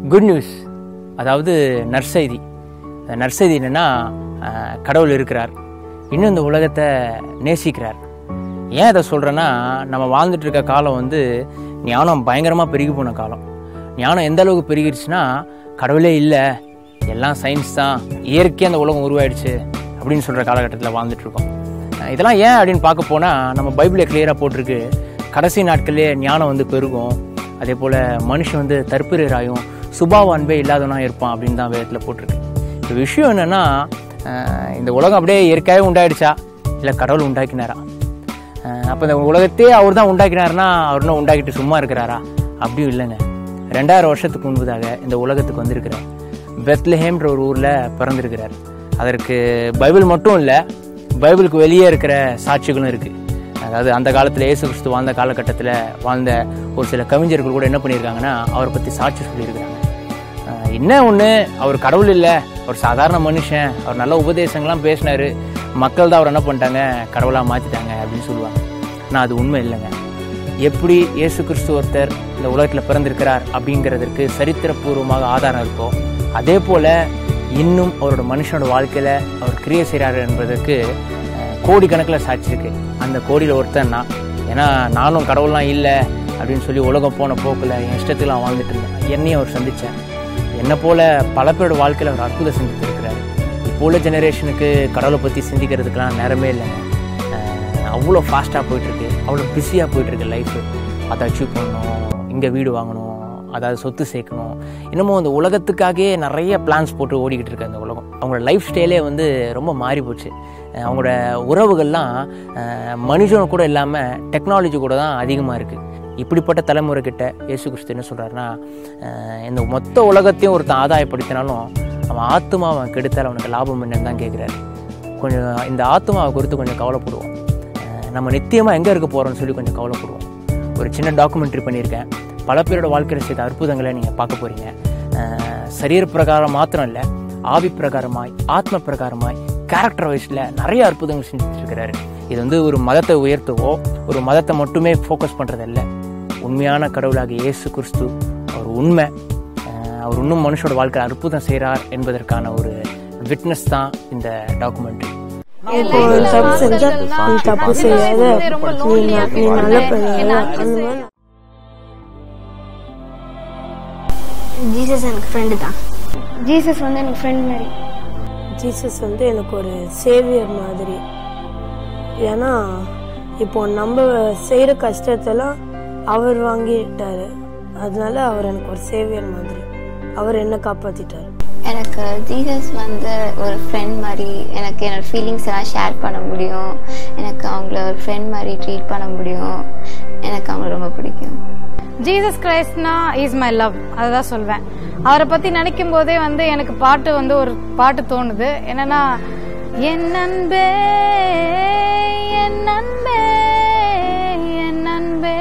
Good news அதாவது நற்செய்தி அந்த நற்செய்தி என்னென்னா கடவுள் இருக்கிறார் இன்னும் இந்த உலகத்தை நேசிக்கிறார் ஏன் இதை சொல்கிறேன்னா நம்ம வாழ்ந்துட்டு இருக்க காலம் வந்து ஞானம் பயங்கரமாக பெருகி போன காலம் ஞானம் எந்த அளவுக்கு பெருகிருச்சுன்னா கடவுளே இல்லை எல்லாம் சயின்ஸ் தான் இயற்கையாக அந்த உலகம் உருவாயிடுச்சு அப்படின்னு சொல்கிற காலகட்டத்தில் வாழ்ந்துட்டு இருக்கோம் அஹ் இதெல்லாம் ஏன் அப்படின்னு பார்க்க போனால் நம்ம பைபிளில் கிளியராக போட்டிருக்கு கடைசி நாட்களிலே ஞானம் வந்து பெருகும் அதே போல் மனுஷன் வந்து தற்பிரியராயும் சுபாவ அன்பே இல்லாதவனா இருப்பான் அப்படின்னு தான் வேதத்தில் போட்டிருக்கு இந்த விஷயம் என்னென்னா இந்த உலகம் அப்படியே இயற்கையாகவே உண்டாயிடுச்சா இல்லை கடவுள் உண்டாக்கினாரா அப்போ இந்த உலகத்தையே அவர் தான் உண்டாக்கினாருன்னா அவர் இன்னும் உண்டாக்கிட்டு சும்மா இருக்கிறாரா அப்படியும் இல்லைங்க ரெண்டாயிரம் வருஷத்துக்கு முன்பதாக இந்த உலகத்துக்கு வந்திருக்கிறார் பெத்லஹேம்ன்ற ஒரு ஊரில் பிறந்திருக்கிறார் அதற்கு பைபிள் மட்டும் இல்லை பைபிளுக்கு வெளியே இருக்கிற சாட்சிகளும் இருக்குது அதாவது அந்த காலத்தில் இயேசு கிறிஸ்து வாழ்ந்த காலகட்டத்தில் வாழ்ந்த ஒரு சில கவிஞர்கள் கூட என்ன பண்ணியிருக்காங்கன்னா அவரை பற்றி சாட்சி சொல்லியிருக்கிறாங்க அஹ் என்ன ஒன்று அவர் கடவுள் இல்லை அவர் சாதாரண மனுஷன் அவர் நல்ல உபதேசங்கள்லாம் பேசினாரு மக்கள் தான் அவர் என்ன பண்ணிட்டாங்க கடவுளாக மாற்றிட்டாங்க அப்படின்னு சொல்லுவாங்க ஆனால் அது உண்மை இல்லைங்க எப்படி இயேசு கிறிஸ்து ஒருத்தர் இந்த உலகத்தில் பிறந்திருக்கிறார் அப்படிங்கிறதுக்கு சரித்திரபூர்வமாக ஆதாரம் இருக்கோ அதே போல் இன்னும் அவரோட மனுஷனோட வாழ்க்கையில் அவர் கிரியை செய்கிறாரு என்பதற்கு அஹ், கோடிக்கணக்கில் சாட்சி இருக்கு அந்த கோடியில் ஒருத்தன் நான் ஏன்னா நானும் கடவுள்லாம் இல்லை அப்படின்னு சொல்லி உலகம் போன போக்கில் என் இஷ்டத்துக்கு நான் வாழ்ந்துட்டு இருந்தேன் என்னையும் அவர் சந்தித்தேன் என்னை போல பல பேரோட வாழ்க்கையில் அவர் அற்புதம் செஞ்சுட்டு இருக்கிறாரு இப்போ உள்ள ஜெனரேஷனுக்கு கடவுளை பற்றி சிந்திக்கிறதுக்கெலாம் நேரமே இல்லைங்க அஹ் அவ்வளோ ஃபாஸ்ட்டாக போயிட்டுருக்கு அவ்வளோ பிஸியாக போயிட்டுருக்கு லைஃபு அதை அச்சீவ் பண்ணணும் இங்கே வீடு வாங்கணும் அதாவது சொத்து சேர்க்கணும் இன்னமும் இந்த உலகத்துக்காகவே நிறைய பிளான்ஸ் போட்டு ஓடிக்கிட்டு இருக்கு அந்த உலகம் அவங்களோட லைஃப் ஸ்டைலே வந்து ரொம்ப மாறி போச்சு அஹ் அவங்களோட உறவுகள்லாம் அஹ் மனுஷன் கூட இல்லாமல் டெக்னாலஜி கூட தான் அதிகமாக இருக்குது இப்படிப்பட்ட தலைமுறை கிட்ட இயேசு கிறிஸ்து என்ன சொல்கிறாருன்னா இந்த மொத்த உலகத்தையும் ஒருத்தன் ஆதாயப்படுத்தினாலும் அவன் ஆத்மாவை அவன் கெடுத்தால் அவனுக்கு லாபம் என்னன்னு தான் கேட்குறாரு கொஞ்சம் இந்த ஆத்மாவை குறித்து கொஞ்சம் கவலைப்படுவோம் அஹ் நம்ம நித்தியமாக எங்கே இருக்க போகிறோம்னு சொல்லி கொஞ்சம் கவலைப்படுவோம் ஒரு சின்ன டாக்குமெண்ட்ரி பண்ணியிருக்கேன் பல பேரோட வாழ்க்கையில் செய்த அற்புதங்களை நீங்கள் பார்க்க போகிறீங்க சரீர பிரகாரம் மாத்திரம் இல்லை ஆவி பிரகாரமாய் ஆத்ம பிரகாரமாய் கேரக்டர் வைஸில் நிறைய அற்புதங்கள் செஞ்சுட்டு இருக்கிறாரு இது வந்து ஒரு மதத்தை உயர்த்தவோ ஒரு மதத்தை மட்டுமே ஃபோக்கஸ் பண்ணுறது இல்லை உண்மையான கடவுளாகிய இயேசு கிறிஸ்து அவர் உண்மை அஹ் அவர் இன்னும் மனுஷோட வாழ்க்கையில் அற்புதம் செய்கிறார் என்பதற்கான ஒரு விட்னஸ் தான் இந்த டாக்குமெண்ட்ரி இப்போ ஒரு தப்பு செஞ்சா நீ தப்பு செய்யாத நீ ந- நீ நல்ல பையன் அந்த மாதிரி ஜீசஸ் எனக்கு ஃப்ரெண்டு தான் ஜீசஸ் வந்து எனக்கு ஃப்ரெண்ட் மாதிரி ஜீசஸ் வந்து எனக்கு ஒரு சேவியர் மாதிரி ஏன்னா இப்போ நம்ம செய்யற கஷ்டத்தெல்லாம் அவர் வாங்கிட்டாரு அதனால அவர் எனக்கு ஒரு சேவியர் மாதிரி அவர் என்ன காப்பாத்திட்டாரு எனக்கு ஜீசஸ் வந்து ஒரு ஃப்ரெண்ட் மாதிரி எனக்கு என்னோட ஃபீலிங்ஸ் எல்லாம் ஷேர் பண்ண முடியும் எனக்கு அவங்கள ஒரு ஃப்ரெண்ட் மாதிரி ட்ரீட் பண்ண முடியும் எனக்கு அவங்கள ரொம்ப பிடிக்கும் ஜீசஸ் கிரைஸ்ட்னா இஸ் மை லவ் அதுதான் சொல்வேன் அவரை பத்தி நினைக்கும் போதே வந்து எனக்கு பாட்டு வந்து ஒரு பாட்டு தோணுது என்னன்னா என் அன்பே என் அன்பே என் அன்பே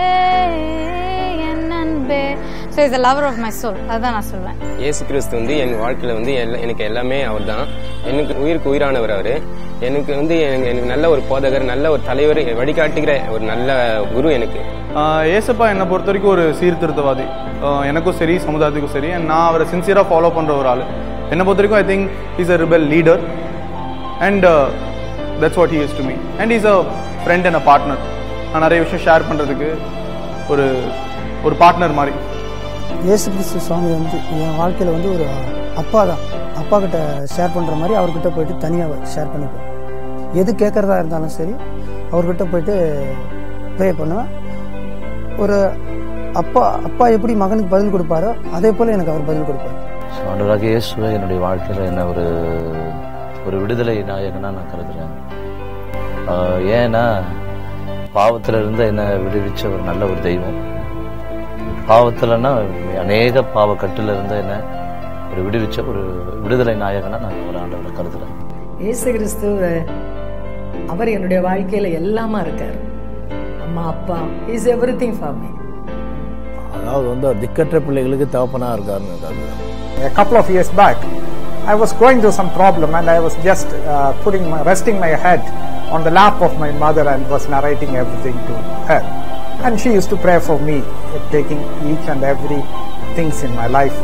என் அன்பே so is the lover of my soul அதுதான் நான் சொல்வேன் இயேசு கிறிஸ்து வந்து என் வாழ்க்கையில வந்து எல்லா- எனக்கு எல்லாமே அவர் தான் எனக்கு உயிருக்கு உயிரானவர் அவரு எனக்கு வந்து எனக்கு எனக்கு நல்ல ஒரு போதகர் நல்ல ஒரு தலைவர் வழிகாட்டுகிற ஒரு நல்ல குரு எனக்கு ஆஹ் ஏசப்பா என்னை பொறுத்த வரைக்கும் ஒரு சீர்திருத்தவாதி ஆஹ் எனக்கும் சரி சமுதாயத்துக்கும் சரி and நான் அவரை சின்சியராக ஃபாலோ பண்ணுற ஒரு ஆள் என்னை பொறுத்த வரைக்கும் I think is a rebel leader and that's what he is to me and is a friend and a partner நான் நிறைய விஷயம் ஷேர் பண்ணுறதுக்கு ஒரு ஒரு பார்ட்னர் மாதிரி இயேசு கிறிஸ்து சுவாமி வந்து என் வாழ்க்கையில் வந்து ஒரு அப்பா தான் அப்பா கிட்ட ஷேர் பண்ணுற மாதிரி அவர்கிட்ட போயிட்டு தனியாக ஷேர் பண்ணிப்பேன் எது கேட்குறதா இருந்தாலும் சரி அவர்கிட்ட போயிட்டு ப்ரே பண்ணுவேன் ஒரு அப்பா அப்பா எப்படி மகனுக்கு பதில் கொடுப்பாரோ அதே போல் எனக்கு அவர் பதில் கொடுப்பார் ஸோ ஆண்டவராக இயேசுவை என்னுடைய வாழ்க்கையில் என்ன ஒரு ஒரு விடுதலை நாயகனா நான் கருதுறேன் ஆஹ் ஏன்னா பாவத்துல இருந்து என்னை விடுவிச்ச ஒரு நல்ல ஒரு தெய்வம் பாவத்துலன்னா அநேக பாவ கட்டுல இருந்து என்ன ஒரு விடுவிச்ச ஒரு விடுதலை நாயகனா நான் ஒரு ஆண்டவரை கருதுறேன் இயேசு கிறிஸ்து அவர் என்னுடைய வாழ்க்கையில எல்லாமா இருக்காரு அம்மா அப்பா is everything for me அதாவது வந்து அவர் திக்கற்ற பிள்ளைகளுக்கு தகப்பனா இருக்காருன்னு கருதுறேன் A couple of years back, I was going through some problem and I was just uh, putting my, resting my head on the lap of my mother and was narrating everything to her. And she used to pray for me, uh, taking each and every things in my life to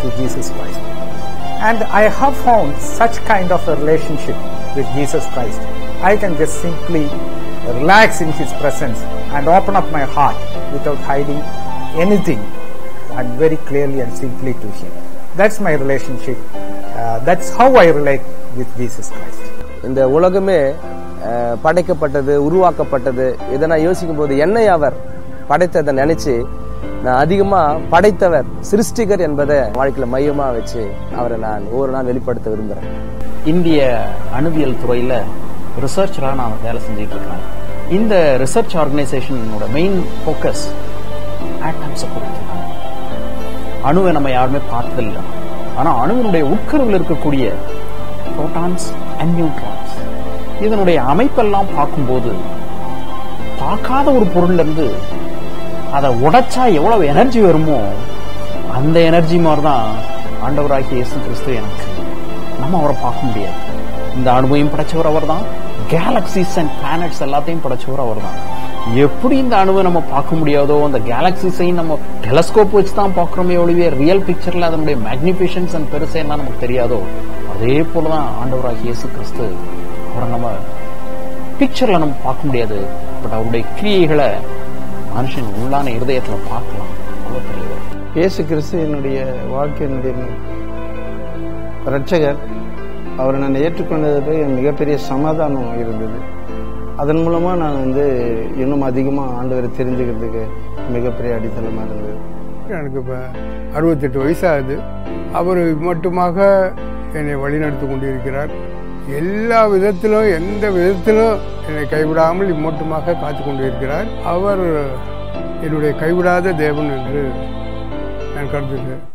to Jesus Christ. And I have found such kind of a relationship with Jesus Christ. I can just simply relax in His presence and open up my heart without hiding anything and very clearly and simply to Him. That's my relationship. Uh, that's how I relate with Jesus Christ. இந்த உலகமே அஹ், படைக்கப்பட்டது உருவாக்கப்பட்டது இதை நான் யோசிக்கும் போது என்னை அவர் படைத்ததை நினைச்சு நான் அதிகமா படைத்தவர் சிருஷ்டிகர் என்பதை வாழ்க்கையில மையமா வச்சு அவரை நான் ஒவ்வொரு நாள் வெளிப்படுத்த விரும்புறேன் இந்திய அணுவியல் துறையில் ரிசர்ச்சராக நான் வேலை செஞ்சுட்டு இருக்கேன் இந்த ரிசர்ச் ஆர்கனைசேஷனோட மெயின் ஃபோக்கஸ் ஆட்டம்ஸை பொறுத்து அணுவை நம்ம யாருமே பார்த்ததில்லை ஆனால் அணுவினுடைய உட்கருவில் இருக்கக்கூடிய புரோட்டான்ஸ் அண்ட் நியூட்ரான்ஸ் இதனுடைய அமைப்பெல்லாம் பார்க்கும்போது பார்க்காத ஒரு பொருள்ல இருந்து அதை உடைச்சா எவ்வளவு எனர்ஜி வருமோ அந்த எனர்ஜி மாதிரி தான் ஆண்டவராகிய இயேசு கிறிஸ்து எனக்கு நம்ம அவரை பார்க்க முடியாது இந்த அணுவையும் படைச்சவர் அவர் தான் கேலக்சிஸ் அண்ட் பிளானட்ஸ் எல்லாத்தையும் படைச்சவர் அவர் தான் எப்படி இந்த அணுவை நம்ம பார்க்க முடியாதோ அந்த கேலக்சிஸையும் நம்ம டெலஸ்கோப் வச்சு தான் பார்க்குறோமே ஒழிவே ரியல் பிக்சர்ல அதனுடைய மேக்னிஃபிகேஷன்ஸ் அண்ட் பெருசை என்ன நமக்கு தெரியாதோ அதே போல தான் ஆண்டவராகிய இயேசு கிறிஸ்து அவரை நம்ம பிக்சர்ல நம்ம பார்க்க முடியாது பட் அவருடைய கிரியைகளை மனுஷன் உள்ளான இருதயத்துல பார்க்கலாம் அவ்வளவு பெரியவர் இயேசு கிறிஸ்து என்னுடைய வாழ்க்கையினுடைய ரட்சகர் அவரை நான் ஏற்றுக்கொண்டது என் மிகப்பெரிய சமாதானம் இருந்தது அதன் மூலமா நான் வந்து இன்னும் அதிகமா ஆண்டவரை தெரிஞ்சுக்கிறதுக்கு மிகப்பெரிய அடித்தளமா இருந்தது எனக்கு இப்போ அறுபத்தெட்டு வயசாகுது அவர் மட்டுமாக என்னை வழிநடத்தி கொண்டிருக்கிறார் எல்லா விதத்திலும் எந்த விதத்திலும் என்னை கைவிடாமல் இம்மட்டுமாக காத்து கொண்டிருக்கிறார் அவர் என்னுடைய கைவிடாத தேவன் என்று நான் கருதுகிறேன்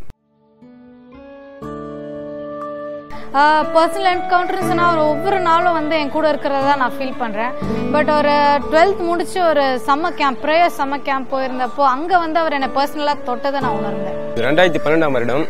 பர்சனல் என்கவுண்டர்ஸ்னா அவர் ஒவ்வொரு நாளும் வந்து என் கூட இருக்கிறதா நான் ஃபீல் பண்ணுறேன் பட் ஒரு டுவெல்த் முடிச்சு ஒரு summer camp prayer summer camp போயிருந்தப்போ அங்கே வந்து அவர் என்னை பர்சனலாக தொட்டதை நான் உணர்ந்தேன் ரெண்டாயிரத்தி பன்னெண்டாம் வருடம்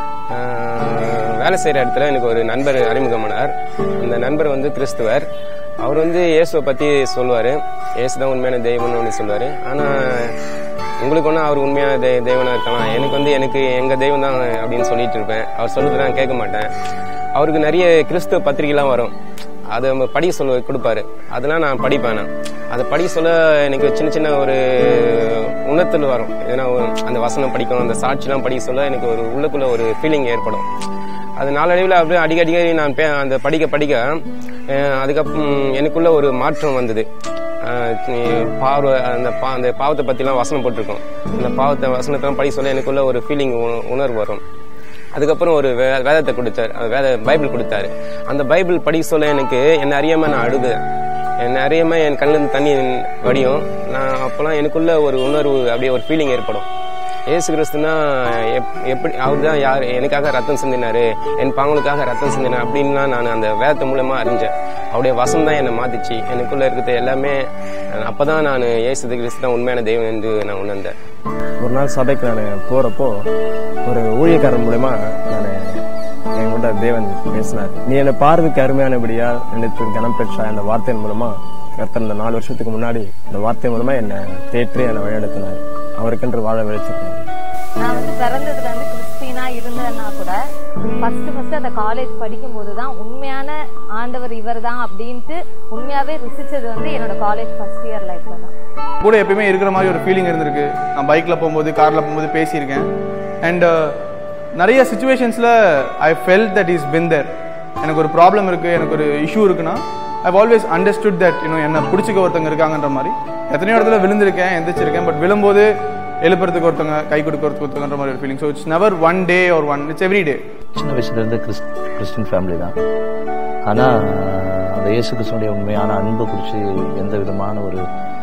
ஆஹ், வேலை செய்கிற இடத்துல எனக்கு ஒரு நண்பர் அறிமுகமானார் அந்த நண்பர் வந்து கிறிஸ்துவர் அவர் வந்து இயேசுவை பற்றி சொல்லுவார் இயேசு தான் உண்மையான தெய்வம்னு ஒன்று சொல்லுவார் ஆனால் உங்களுக்கு ஒன்றும் அவர் உண்மையான தெ தெய்வனாக இருக்கலாம் எனக்கு வந்து எனக்கு எங்கள் தெய்வம் தான் அப்படின்னு சொல்லிட்டு இருப்பேன் அவர் சொல்றது நான் கேட்க மாட்டேன் அவருக்கு நிறைய கிறிஸ்துவ பத்திரிகைலாம் வரும் அதை நம்ம படிக்க சொல்ல கொடுப்பாரு அதெல்லாம் நான் படிப்பேன் நான் அதை படிக்க சொல்ல எனக்கு சின்ன சின்ன ஒரு உணர்த்தல் வரும் ஏன்னா ஒரு- அந்த வசனம் படிக்கணும் அந்த சாட்சிலாம் படிக்க சொல்ல எனக்கு ஒரு உள்ளுக்குள்ள ஒரு ஃபீலிங் ஏற்படும் அது நாளடைவில் அப்படியே அடிக்கடி அடிக்கடி நான் பே- அந்த படிக்க படிக்க அஹ், அதுக்கப்புறம் எனக்குள்ள ஒரு மாற்றம் வந்தது அஹ், நீ பார்வை அந்த பா அந்த பாவத்தை பற்றிலாம் வசனம் போட்டிருக்கோம் அந்த பாவத்தை வசனத்தெல்லாம் படிக்க சொல்ல எனக்குள்ள ஒரு ஃபீலிங் உணர்வு வரும் அதுக்கப்புறம் ஒரு வே- வேதத்தை கொடுத்தாரு அந்த வேத பைபிள் கொடுத்தாரு அந்த பைபிள் படிக்க சொல்ல எனக்கு என்ன அறியாம நான் அழுகுறேன் என்ன அறியாம என் கண்ணில் இருந்து தண்ணி வடியும் நான் அப்போல்லாம் எனக்குள்ள ஒரு உணர்வு அப்படியே ஒரு ஃபீலிங் ஏற்படும் ஏசு கிறிஸ்துனா எப்- எப்படி அவர் தான் யார் எனக்காக ரத்தம் சிந்தினாரு என் பாவங்களுக்காக ரத்தம் சிந்தினார் அப்படின்லாம் நான் அந்த வேதத்தை மூலமா அறிஞ்சேன் அவருடைய வசம் தான் என்னை மாத்திச்சு எனக்குள்ள இருக்கிறது எல்லாமே அஹ், அப்பதான் நான் ஏசு கிறிஸ்து தான் உண்மையான தெய்வம் என்று நான் உணர்ந்தேன் ஒரு நாள் சபைக்கு நான் போறப்போ ஒரு ஊழியக்காரன் மூலமா நான் என்கிட்ட தேவன் பேசினார் நீ என்னை பார்வைக்கு அருமையானபடியா நினைத்து கனம் பெற்றா இந்த வார்த்தையின் மூலமா கர்த்தர் இந்த நாலு வருஷத்துக்கு முன்னாடி இந்த வார்த்தை மூலமா என்னை தேற்றி என்னை வழிநடத்தினார் அவருக்கென்று வாழ விளைச்சிருக்கேன் நான் வந்து பிறந்ததுல இருந்து கிறிஸ்டினா இருந்தேன்னா கூட ஃபர்ஸ்ட் ஃபர்ஸ்ட் அந்த காலேஜ் படிக்கும் போது தான் உண்மையான ஆண்டவர் இவர் தான் அப்படின்ட்டு உண்மையாவே ருசிச்சது வந்து என்னோட காலேஜ் ஃபர்ஸ்ட் இயர் லைஃப்ல தான் கூட எப்பயுமே இருக்கிற மாதிரி ஒரு ஃபீலிங் இருந்திருக்கு நான் பைக்கில் போகும்போது காரில் போகும்போது பேசியிருக்கேன் அண்ட் நிறைய சுச்சுவேஷன்ஸில் I fell that is been there எனக்கு ஒரு ப்ராப்ளம் இருக்குது எனக்கு ஒரு இஷ்யூ இருக்குன்னா ஐ ஆல்வேஸ் அண்டர்ஸ்டுட் தட் இன்னும் என்ன பிடிச்சிக்க ஒருத்தங்க இருக்காங்கன்ற மாதிரி எத்தனையோ இடத்துல விழுந்திருக்கேன் எந்திரிச்சிருக்கேன் பட் விழும்போது எழுப்புறதுக்கு ஒருத்தங்க கை கொடுக்கறதுக்கு ஒருத்தங்கன்ற மாதிரி ஒரு feeling so it's never one day ஒரு ஒன் இட்ஸ் எவ்ரி டே சின்ன வயசுல இருந்து கிறிஸ் கிறிஸ்டின் ஃபேமிலி தான் ஆனா அந்த இயேசு கிறிஸ்துடைய உண்மையான அன்பு குறித்து எந்த விதமான ஒரு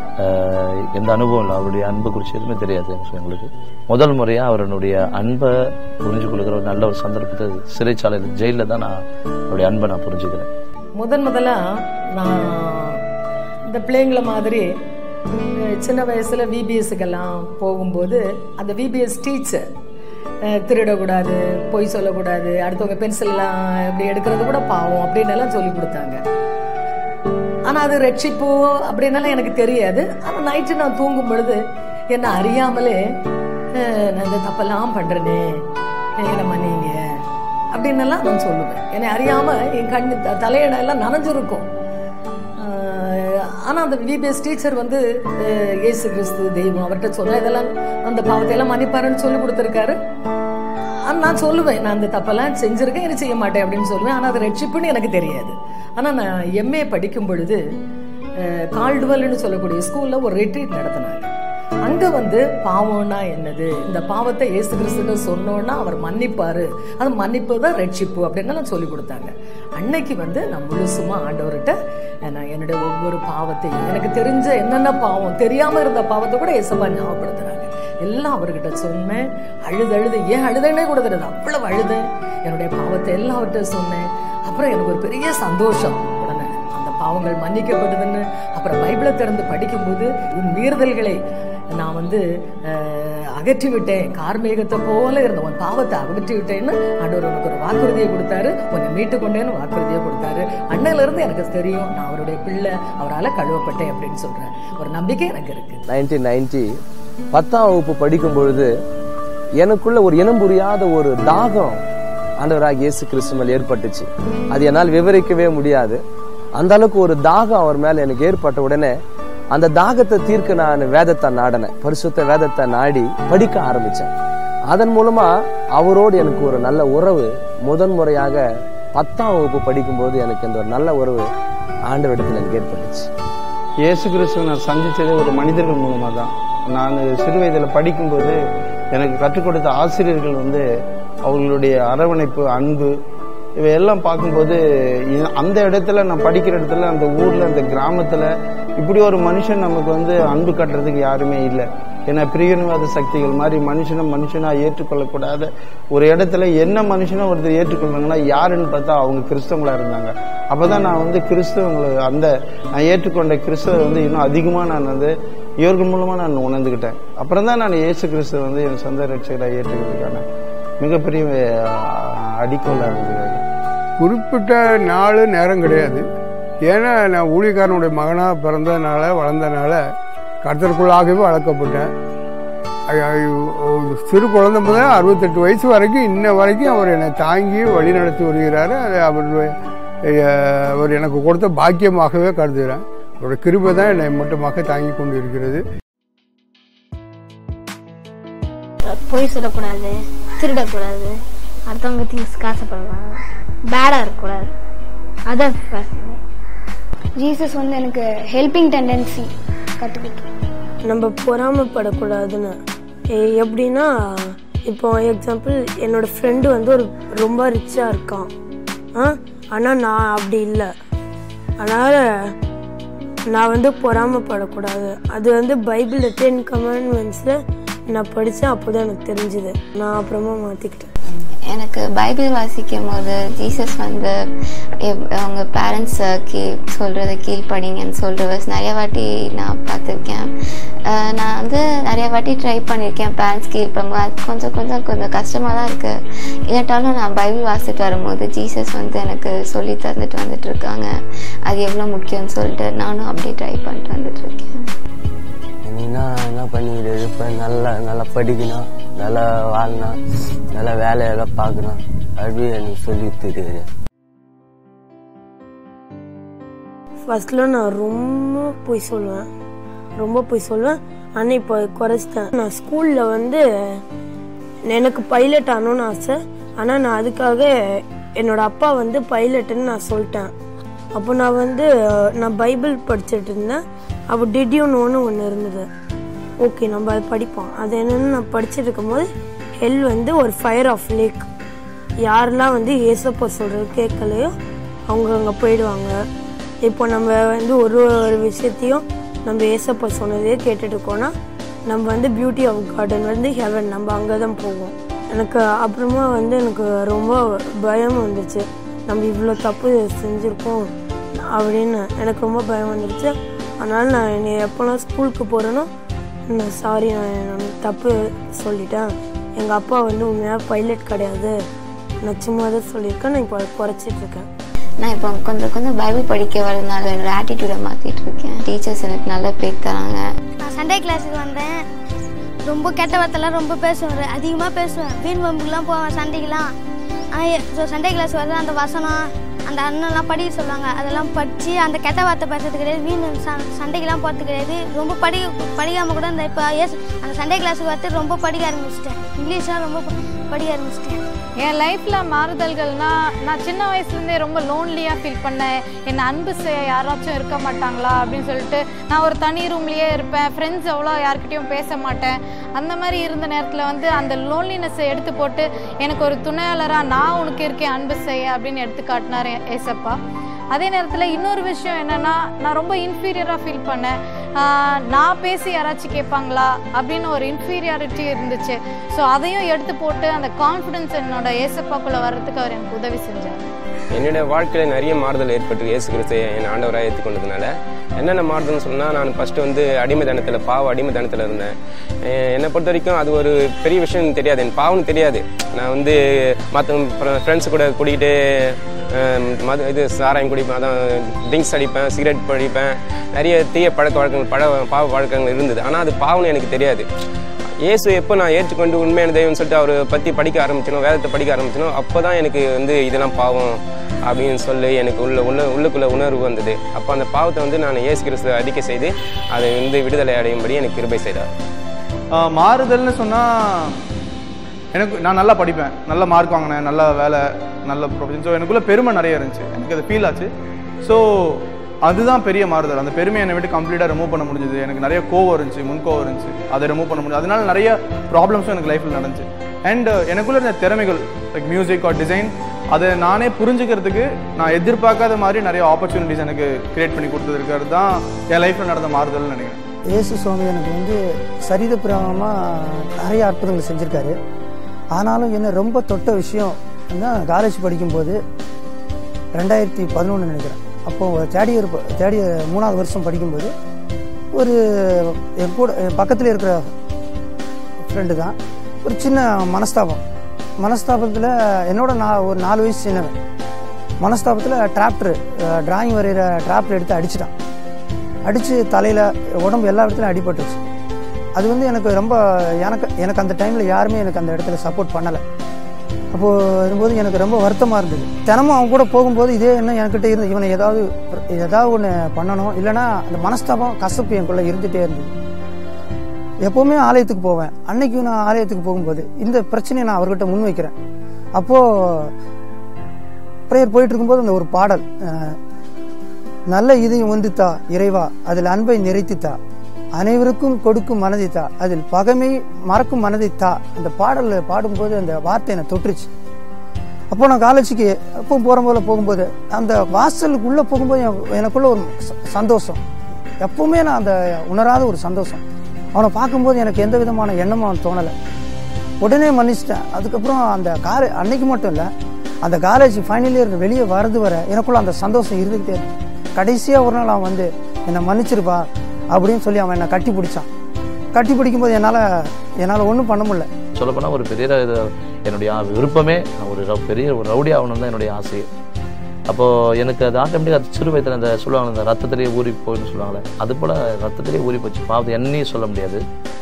ஆஹ், எந்த அனுபவம் இல்லை அவருடைய அன்பு குறித்து எதுவுமே தெரியாது எனக்கு எங்களுக்கு முதல் முறையா அவருடைய அன்பை புரிஞ்சு கொள்கிற ஒரு நல்ல ஒரு சந்தர்ப்பத்தை சிறைச்சாலையில் ஜெயிலில் தான் நான் அவருடைய அன்பை நான் புரிஞ்சுக்கிறேன் முதன் முதலா நான் இந்த பிள்ளைங்கள மாதிரி அஹ், சின்ன வயசுல விபிஎஸ்க்கெல்லாம் போகும்போது அந்த விபிஎஸ் டீச்சர் திருடக்கூடாது பொய் சொல்லக்கூடாது அடுத்தவங்க பென்சில்லாம் இப்படி எடுக்கிறது கூட பாவம் அப்படின்னு எல்லாம் சொல்லி கொடுத்தாங்க ஆனா அது ரட்சிப்பு அப்படின்னெல்லாம் எனக்கு தெரியாது ஆனா நைட்டு நான் தூங்கும் பொழுது என்ன அறியாமலே அஹ், நான் இந்த தப்பெல்லாம் பண்றேனே என்னை மன்னிங்க அப்படின்னு எல்லாம் நான் சொல்லுவேன் என்னை அறியாம என் கண்ணு த- தலையிட எல்லாம் நனைஞ்சிருக்கும் ஆஹ் ஆனா அந்த விபிஎஸ் டீச்சர் வந்து அஹ், இயேசு கிறிஸ்து தெய்வம் அவர்கிட்ட சொன்னா இதெல்லாம் அந்த பாவத்தை எல்லாம் மன்னிப்பாருன்னு சொல்லி கொடுத்துருக்காரு ஆனா நான் சொல்லுவேன் நான் அந்த தப்பெல்லாம் செஞ்சிருக்கேன் இது செய்ய மாட்டேன் அப்படின்னு சொல்லுவேன் ஆனா அது ரட்சிப்புன்னு எனக்கு தெரியாது ஆனா நான் எம்ஏ படிக்கும் பொழுது அஹ், கால்டுவல்னு சொல்லக்கூடிய ஸ்கூல்ல ஒரு ரெட்ரீட் நடத்தினாங்க அங்க வந்து பாவம்னா என்னது இந்த பாவத்தை இயேசு கிறிஸ்துட்ட சொன்னோன்னா அவர் மன்னிப்பாரு அது மன்னிப்பு தான் ரட்சிப்பு அப்படின்னு நான் சொல்லி கொடுத்தாங்க அன்னைக்கு வந்து நான் முழுசுமா ஆண்டவர்கிட்ட நான் என்னுடைய ஒவ்வொரு பாவத்தையும் எனக்கு தெரிஞ்ச என்னென்ன பாவம் தெரியாம இருந்த பாவத்தை கூட ஏசப்பா ஞாபகப்படுத்துறாங்க எல்லாம் அவர்கிட்ட சொன்னேன் அழுது அழுது ஏன் அழுதுன்னே கூட தெரியாது அவ்வளவு அழுதேன் என்னுடைய பாவத்தை எல்லாம் அவர்கிட்ட சொன்னேன் அப்புறம் எனக்கு ஒரு பெரிய சந்தோஷம் உடனே அந்த பாவங்கள் மன்னிக்கப்படுதுன்னு அப்புறம் பைபிளை திறந்து படிக்கும்போது உன் மீறுதல்களை நான் வந்து அஹ், அகற்றி விட்டேன் கார்மேகத்தை போல இருந்த உன் பாவத்தை அகற்றி விட்டேன்னு ஆண்டவர் உனக்கு ஒரு வாக்குறுதியை கொடுத்தாரு உன்னை மீட்டு கொண்டேன்னு வாக்குறுதியை கொடுத்தாரு அன்னையில இருந்து எனக்கு தெரியும் நான் அவருடைய பிள்ளை அவரால் கழுவப்பட்டேன் அப்படின்னு சொல்றேன் ஒரு நம்பிக்கை எனக்கு இருக்கு நைன்டீன் நைன்டி பத்தாம் வகுப்பு படிக்கும் பொழுது எனக்குள்ள ஒரு இனம் புரியாத ஒரு தாகம் ஆண்டவராக இயேசு கிறிஸ்து மேல் ஏற்பட்டுச்சு அது என்னால் விவரிக்கவே முடியாது அந்த அளவுக்கு ஒரு தாகம் அவர் மேல எனக்கு ஏற்பட்ட உடனே அந்த தாகத்தை தீர்க்க நான் வேதத்தை நாடினேன் பரிசுத்த வேதத்தை நாடி படிக்க ஆரம்பிச்சேன் அதன் மூலமா அவரோடு எனக்கு ஒரு நல்ல உறவு முதன் முறையாக பத்தாம் வகுப்பு படிக்கும்போது எனக்கு இந்த ஒரு நல்ல உறவு ஆண்டவரிடத்தில் எனக்கு ஏற்பட்டுச்சு இயேசு கிறிஸ்துவை நான் சந்திச்சது ஒரு மனிதர்கள் மூலமா தான் நான் சிறு வயதில் படிக்கும்போது எனக்கு கற்றுக் கொடுத்த ஆசிரியர்கள் வந்து அவர்களுடைய அரவணைப்பு அன்பு இவையெல்லாம் பார்க்கும்போது இ- அந்த இடத்துல நான் படிக்கிற இடத்துல அந்த ஊர்ல அந்த கிராமத்துல இப்படி ஒரு மனுஷன் நமக்கு வந்து அன்பு கட்டுறதுக்கு யாருமே இல்லை ஏன்னா பிரியனுவாத சக்திகள் மாதிரி மனுஷனை மனுஷனா ஏற்றுக்கொள்ளக்கூடாத ஒரு இடத்துல என்ன மனுஷனை ஒருத்தர் ஏற்றுக்கொள்றாங்கன்னா யாருன்னு பார்த்தா அவங்க கிறிஸ்தவங்களா இருந்தாங்க அப்பதான் நான் வந்து கிறிஸ்தவங்களை அந்த நான் ஏற்றுக்கொண்ட கிறிஸ்தவ வந்து இன்னும் அதிகமா நான் வந்து இவர்கள் மூலமா நான் உணர்ந்துக்கிட்டேன் அப்புறம் தான் நான் இயேசு கிறிஸ்துவ வந்து என் சொந்த ரட்சகராக ஏற்றுக்கிறதுக்கான மிகப்பெரிய அஹ், அடிக்கோலா இருந்தது குறிப்பிட்ட நாள் நேரம் கிடையாது ஏன்னா நான் ஊழியக்காரனுடைய மகனாக பிறந்ததுனால வளர்ந்தனால கர்த்தருக்குள்ளாகவே வளர்க்கப்பட்டேன் ஐ- ஐ- சிறு குழந்தை முதல் அறுபத்தெட்டு வயசு வரைக்கும் இன்ன வரைக்கும் அவர் என்னை தாங்கி வழி நடத்தி வருகிறாரு அது அவர் அஹ், அவர் எனக்கு கொடுத்த பாக்கியமாகவே கருதுகிறேன் அவருடைய கிருபை தான் என்னை மட்டுமாக தாங்கி கொண்டு இருக்கிறது பொய் சொல்லக்கூடாது திருடக்கூடாது அடுத்தவங்க திங்ஸ் காசைப்படலாம் பேடாக இருக்கக்கூடாது அதான் ஜீசஸ் வந்து எனக்கு ஹெல்பிங் டெண்டன்சி கற்றுக்கிட்டேன் நம்ம பொறாமைப்படக்கூடாதுன்னு எ- எப்படின்னா இப்போ எக்ஸாம்பிள் என்னோட ஃப்ரெண்டு வந்து ஒரு ரொம்ப ரிச்சாக இருக்கான் ஆ ஆனால் நான் அப்படி இல்லை அதனால் நான் வந்து பொறாமைப்படக்கூடாது அது வந்து பைபிள் டென் கமெண்ட்மெண்ட்ஸில் நான் படித்தேன் அப்போ தான் எனக்கு தெரிஞ்சுது நான் அப்புறமா மாற்றிக்கிட்டேன் எனக்கு பைபிள் வாசிக்கும் போது ஜீசஸ் வந்து எப்- அவங்க பேரண்ட்ஸ் கீ சொல்றத கீழ்ப்படிங்கன்னு சொல்ற verse நிறைய வாட்டி நான் பார்த்துருக்கேன் அஹ் நான் வந்து நிறைய வாட்டி ட்ரை பண்ணியிருக்கேன் பேரண்ட்ஸ் கீழ்ப்பங்க அது கொஞ்சம் கொஞ்சம் கொஞ்சம் கஷ்டமாக தான் இருக்கு இல்லாட்டாலும் நான் பைபிள் வாசிட்டு வரும்போது ஜீசஸ் வந்து எனக்கு சொல்லி தந்துட்டு வந்துட்டு இருக்காங்க அது எவ்வளோ முக்கியம்னு சொல்லிட்டு நானும் அப்படியே ட்ரை பண்ணிட்டு வந்துட்டு இருக்கேன் நீனா என்ன பண்ணிக்கிட்டு இருப்ப நல்லா நல்லா படிக்கணும் நல்லா வாழணும் நல்லா வேலையெல்லாம் பார்க்கணும் அப்படி எனக்கு சொல்லி தெரியுது ஃபர்ஸ்ட்ல நான் ரொம்ப பொய் சொல்லுவேன் ரொம்ப பொய் சொல்லுவேன் ஆனால் இப்போ குறைச்சிட்டேன் நான் ஸ்கூலில் வந்து எனக்கு பைலட் ஆகணும்னு ஆசை ஆனால் நான் அதுக்காக என்னோட அப்பா வந்து பைலட்டுன்னு நான் சொல்லிட்டேன் அப்போ நான் வந்து நான் பைபிள் படிச்சுட்டு இருந்தேன் அப்போ டிடியூன்னு ஒன்று இருந்தது ஓகே நம்ம அதை படிப்போம் அது என்னன்னு நான் படிச்சுட்டு இருக்கும்போது ஹெல் வந்து ஒரு ஃபயர் ஆஃப் லேக் யாரெல்லாம் வந்து ஏசப்பா சொல்கிறது கேட்கலையோ அவங்க அங்கே போயிடுவாங்க இப்போ நம்ம வந்து ஒரு ஒரு விஷயத்தையும் நம்ம ஏசப்பா சொன்னதே கேட்டுட்டு இருக்கோம்னா நம்ம வந்து பியூட்டி ஆஃப் கார்டன் வந்து ஹெவன் நம்ம அங்கே தான் போவோம் எனக்கு அப்புறமா வந்து எனக்கு ரொம்ப பயம் வந்துச்சு நம்ம இவ்வளோ தப்பு செஞ்சுருக்கோம் அப்படின்னு எனக்கு ரொம்ப பயம் வந்துடுச்சு அதனால் நான் என்னை எப்போல்லாம் ஸ்கூலுக்கு போகிறேனோ நான் சாரி நான் நான் தப்பு சொல்லிட்டேன் எங்கள் அப்பா வந்து உண்மையாக பைலட் கிடையாது நான் சும்மா தான் சொல்லியிருக்கேன் நான் இப்போ குறைச்சிட்டு இருக்கேன் நான் இப்போ கொஞ்சம் கொஞ்சம் பைபிள் படிக்க வரதுனால என்னோட ஆட்டிடியூடை மாற்றிட்டு இருக்கேன் டீச்சர்ஸ் எனக்கு நல்ல பேர் தராங்க நான் சண்டே கிளாஸுக்கு வந்தேன் ரொம்ப கெட்ட வார்த்தைலாம் ரொம்ப பேசுவார் அதிகமாக பேசுவேன் வீண் வம்புக்கெலாம் போவேன் சண்டைக்கெலாம் ஸோ சண்டே கிளாஸ் வருது அந்த வசனம் அந்த அண்ணன்லாம் படிக்க சொல்லுவாங்க அதெல்லாம் படித்து அந்த கெட்ட வார்த்தை பேசுறது கிடையாது வீண் ச சண்டைக்கெலாம் போகிறது கிடையாது ரொம்ப படி படிக்காமல் கூட அந்த இப்போ எஸ் அந்த சண்டே கிளாஸுக்கு வந்து ரொம்ப படிக்க ஆரம்பிச்சிட்டேன் இங்கிலீஷ்லாம் ரொம்ப ப- படிக்க ஆரம்பிச்சிட்டேன் என் லைஃப்பில் மாறுதல்கள்னா நான் சின்ன வயசுலேருந்தே ரொம்ப லோன்லியாக ஃபீல் பண்ணேன் என்னை அன்பு செய்ய யாராச்சும் இருக்க மாட்டாங்களா அப்படின்னு சொல்லிட்டு நான் ஒரு தனி ரூம்லேயே இருப்பேன் ஃப்ரெண்ட்ஸ் அவ்வளோ யார்கிட்டயும் பேச மாட்டேன் அந்த மாதிரி இருந்த நேரத்தில் வந்து அந்த லோன்லினஸை எடுத்து போட்டு எனக்கு ஒரு துணையாளராக நான் உனக்கு இருக்கேன் அன்பு செய்ய அப்படின்னு எடுத்து காட்டினார் ஏசப்பா அதே நேரத்தில் இன்னொரு விஷயம் என்னென்னா நான் ரொம்ப இன்ஃபீரியராக ஃபீல் பண்ணேன் ஆஹ் நான் பேசி யாராச்சும் கேட்பாங்களா அப்படின்னு ஒரு இன்ஃபீரியாரிட்டி இருந்துச்சு ஸோ அதையும் எடுத்து போட்டு அந்த கான்ஃபிடென்ஸ் என்னோட ஏசப்பாக்குள்ளே வர்றதுக்கு அவர் எனக்கு உதவி செஞ்சார் என்னுடைய வாழ்க்கையில் நிறைய மாறுதல் ஏற்பட்டு இயேசு கிறிஸ்து என் ஆண்டவராக ஏற்றுக்கொண்டதுனால என்னென்ன மாறுதல்னு சொன்னால் நான் ஃபஸ்ட்டு வந்து அடிமைத்தனத்தில் பாவ அடிமைத்தனத்தில் இருந்தேன் எ- என்னை பொறுத்த வரைக்கும் அது ஒரு பெரிய விஷயம் தெரியாது என் பாவம்னு தெரியாது நான் வந்து மற்ற ஃப்ரெண்ட்ஸ் கூட கூட்டிகிட்டு அஹ், மது இது சாராயம் குடிப்பேன் அதான் ட்ரிங்க்ஸ் அடிப்பேன் சிகரெட் படிப்பேன் நிறைய தீய பழக்க வழக்கங்கள் பழ பாவ வழக்கங்கள் இருந்தது ஆனால் அது பாவம்னு எனக்கு தெரியாது இயேசு எப்போ நான் ஏற்றுக்கொண்டு உண்மையான தெய்வம்னு சொல்லிட்டு அவரை பற்றி படிக்க ஆரம்பிச்சனோ வேதத்தை படிக்க ஆரம்பிச்சனோ அப்போ தான் எனக்கு வந்து இதெல்லாம் பாவம் அப்படின்னு சொல்லி எனக்கு உள்ள உள்ள உள்ளுக்குள்ள உணர்வு வந்தது அப்போ அந்த பாவத்தை வந்து நான் இயேசு கிறிஸ்துவை அறிக்கை செய்து அதை வந்து விடுதலை அடையும்படி எனக்கு கிருபை செய்தார் ஆஹ் மாறுதல்னு சொன்னால் எனக்கு நான் நல்லா படிப்பேன் நல்ல மார்க் வாங்கினேன் நல்ல வேலை நல்ல ப்ரொஃபஷன் ஸோ எனக்குள்ள பெருமை நிறைய இருந்துச்சு எனக்கு அது ஃபீல் ஆச்சு ஸோ அதுதான் பெரிய மாறுதல் அந்த பெருமையை என்னை விட்டு கம்ப்ளீட்டாக ரிமூவ் பண்ண முடிஞ்சது எனக்கு நிறைய கோவம் இருந்துச்சு முன்கோவம் இருந்துச்சு அதை ரிமூவ் பண்ண முடிஞ்சது அதனால நிறைய ப்ராப்ளம்ஸும் எனக்கு லைஃப்பில் நடந்துச்சு அண்ட் எனக்குள்ள இருந்த திறமைகள் லைக் மியூசிக் ஆர் டிசைன் அதை நானே புரிஞ்சுக்கிறதுக்கு நான் எதிர்பார்க்காத மாதிரி நிறைய ஆப்பர்ச்சுனிட்டிஸ் எனக்கு கிரியேட் பண்ணி கொடுத்துருக்கிறது தான் என் லைஃப்பில் நடந்த மாறுதல்னு நினைக்கிறேன் இயேசு சுவாமி எனக்கு வந்து சரீர பிரமாணமாக நிறைய அற்புதங்கள் செஞ்சுருக்காரு ஆனாலும் என்ன ரொம்ப தொட்ட விஷயம் காலேஜ் படிக்கும்போது ரெண்டாயிரத்தி பதினொன்று நினைக்கிறேன் அப்போ தேர்ட் இயர் தேர்ட் இயர் மூணாவது வருஷம் படிக்கும்போது ஒரு என் கூட என் பக்கத்தில் இருக்கிற ஃப்ரெண்டு தான் ஒரு சின்ன மனஸ்தாபம் மனஸ்தாபத்தில் என்னோட நான் ஒரு நாலு வயசு சின்னவன் மனஸ்தாபத்தில் டிராப்டர் டிராயிங் வரைகிற டிராப்டர் எடுத்து அடிச்சிட்டான் அடித்து தலையில் உடம்பு எல்லா இடத்துலையும் அடிபட்டுச்சு அது வந்து எனக்கு ரொம்ப எனக்கு எனக்கு அந்த டைமில் யாருமே எனக்கு அந்த இடத்துல சப்போர்ட் பண்ணலை அப்போது இருக்கும்போது எனக்கு ரொம்ப வருத்தமாக இருந்தது தினமும் அவன் கூட போகும்போது இதே என்ன என்கிட்ட இருந்து இவனை ஏதாவது ஏதாவது ஒன்று பண்ணணும் இல்லைன்னா அந்த மனஸ்தாபம் கசப்பு எனக்குள்ளே இருந்துகிட்டே இருந்தது எப்போவுமே ஆலயத்துக்கு போவேன் அன்னைக்கு நான் ஆலயத்துக்கு போகும்போது இந்த பிரச்சனையை நான் அவர்கிட்ட முன் வைக்கிறேன் அப்போது ப்ரேயர் போயிட்டு இருக்கும்போது அந்த ஒரு பாடல் அஹ், நல்ல இதயம் ஒன்றுத்தா இறைவா அதில் அன்பை நிறைத்துத்தா அனைவருக்கும் கொடுக்கும் மனதைத்தா அதில் பகைமை மறக்கும் மனதைத்தா அந்த பாடலில் பாடும்போது அந்த வார்த்தை என்னை தொட்டுருச்சு அப்போ நான் காலேஜுக்கு எப்போ போகிற போல போகும்போது அந்த வாசலுக்குள்ளே போகும்போது எனக்கு- எனக்குள்ள ஒரு ச- சந்தோஷம் எப்பவுமே நான் அந்த உணராத ஒரு சந்தோஷம் அவனை பார்க்கும்போது எனக்கு எந்த விதமான எண்ணமும் அவன் தோணலை உடனே மன்னிச்சிட்டேன் அதுக்கப்புறம் அந்த காலே அன்னைக்கு மட்டும் இல்லை அந்த காலேஜ் ஃபைனல் இயர் வெளியே வரது வர எனக்குள்ள அந்த சந்தோஷம் இருந்துக்கிட்டே இருக்கு கடைசியாக ஒரு நாள் அவன் வந்து என்னை மன்னிச்சிருப்பா அப்படின்னு சொல்லி அவன் என்னை கட்டி பிடிச்சான் கட்டி பிடிக்கும்போது என்னால் என்னால் ஒன்றும் பண்ண முடியல சொல்லப்போனால் ஒரு பெரிய இது என்னுடைய விருப்பமே நான் ஒரு ரவ்- பெரிய ஒரு ரவுடி ஆகணும் தான் என்னுடைய ஆசை அப்போது எனக்கு அது ஆட்டோமேட்டிக்காக அது சிறு வயதில் அந்த சொல்லுவாங்க இந்த ரத்தத்திலேயே ஊறி போயின்னு சொல்லுவாங்களே அது போல் ரத்தத்திலேயே ஊறி போச்சு பாவத்தை என்னையும் சொல்ல முடியாது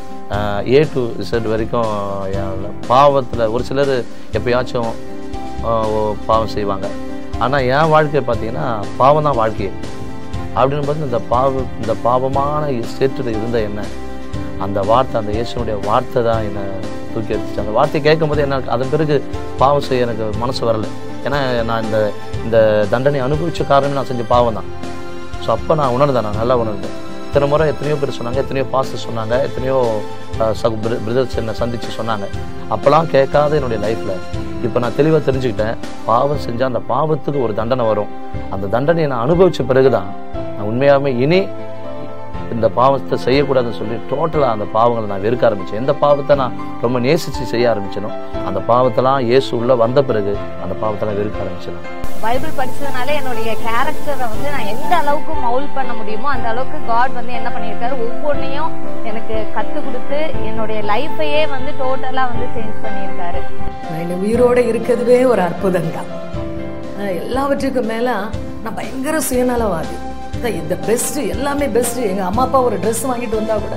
ஏ டு Z வரைக்கும் என் பாவத்தில் ஒரு சிலர் எப்பயாச்சும் ஆஹ், ஓ- பாவம் செய்வாங்க ஆனால் என் வாழ்க்கையை பார்த்தீங்கன்னா பாவம் தான் வாழ்க்கையே அப்படின்னு பார்த்து இந்த பாவ இந்த பாவமான சேற்றில் இருந்த என்ன அந்த வார்த்தை அந்த இயேசுனுடைய வார்த்தை தான் என்னை தூக்கி எடுத்துச்சு அந்த வார்த்தையை கேட்கும்போது என்ன அதன் பிறகு பாவம் செய்ய எனக்கு மனசு வரல ஏன்னா நான் இந்த இந்த தண்டனை அனுபவிச்ச காரணமே நான் செஞ்ச பாவம் தான் ஸோ அப்போ நான் உணர்ந்தேன் நான் நல்லா உணர்ந்தேன் இத்தனை முறை எத்தனையோ பேர் சொன்னாங்க எத்தனையோ பாஸ்டர் சொன்னாங்க எத்தனையோ அஹ், சக பிரதர்ஸ் என்னை சந்தித்து சொன்னாங்க அப்போல்லாம் கேட்காத என்னுடைய லைஃப்பில் இப்போ நான் தெளிவாக தெரிஞ்சுக்கிட்டேன் பாவம் செஞ்சால் அந்த பாவத்துக்கு ஒரு தண்டனை வரும் அந்த தண்டனையை நான் அனுபவிச்ச பிறகுதான் நான் உண்மையாகவே இனி இந்த பாவத்தை செய்யக்கூடாதுன்னு சொல்லி டோட்டலாக அந்த பாவங்களை நான் வெறுக்க ஆரம்பித்தேன் எந்த பாவத்தை நான் ரொம்ப நேசித்து செய்ய ஆரம்பிச்சேனோ அந்த பாவத்தெல்லாம் இயேசு உள்ள வந்த பிறகு அந்த பாவத்தெல்லாம் வெறுக்க ஆரம்பிச்சேன் நான். பைபிள் படிச்சதுனால என்னுடைய கேரக்டரை வந்து நான் எந்த அளவுக்கு மவுல் பண்ண முடியுமோ அந்த அளவுக்கு காட் வந்து என்ன பண்ணியிருக்காரு ஒவ்வொன்றையும் எனக்கு கத்து கொடுத்து என்னுடைய லைஃபையே வந்து டோட்டலா வந்து சேஞ்ச் பண்ணியிருக்காரு நான் இன்னும் உயிரோடு இருக்கிறதுவே ஒரு அற்புதம் தான் எல்லாவற்றுக்கும் மேல நான் பயங்கர சுயநலவாதி அதான் இந்த பெஸ்ட் எல்லாமே பெஸ்ட் எங்க அம்மா அப்பா ஒரு Dress வாங்கிட்டு வந்தா கூட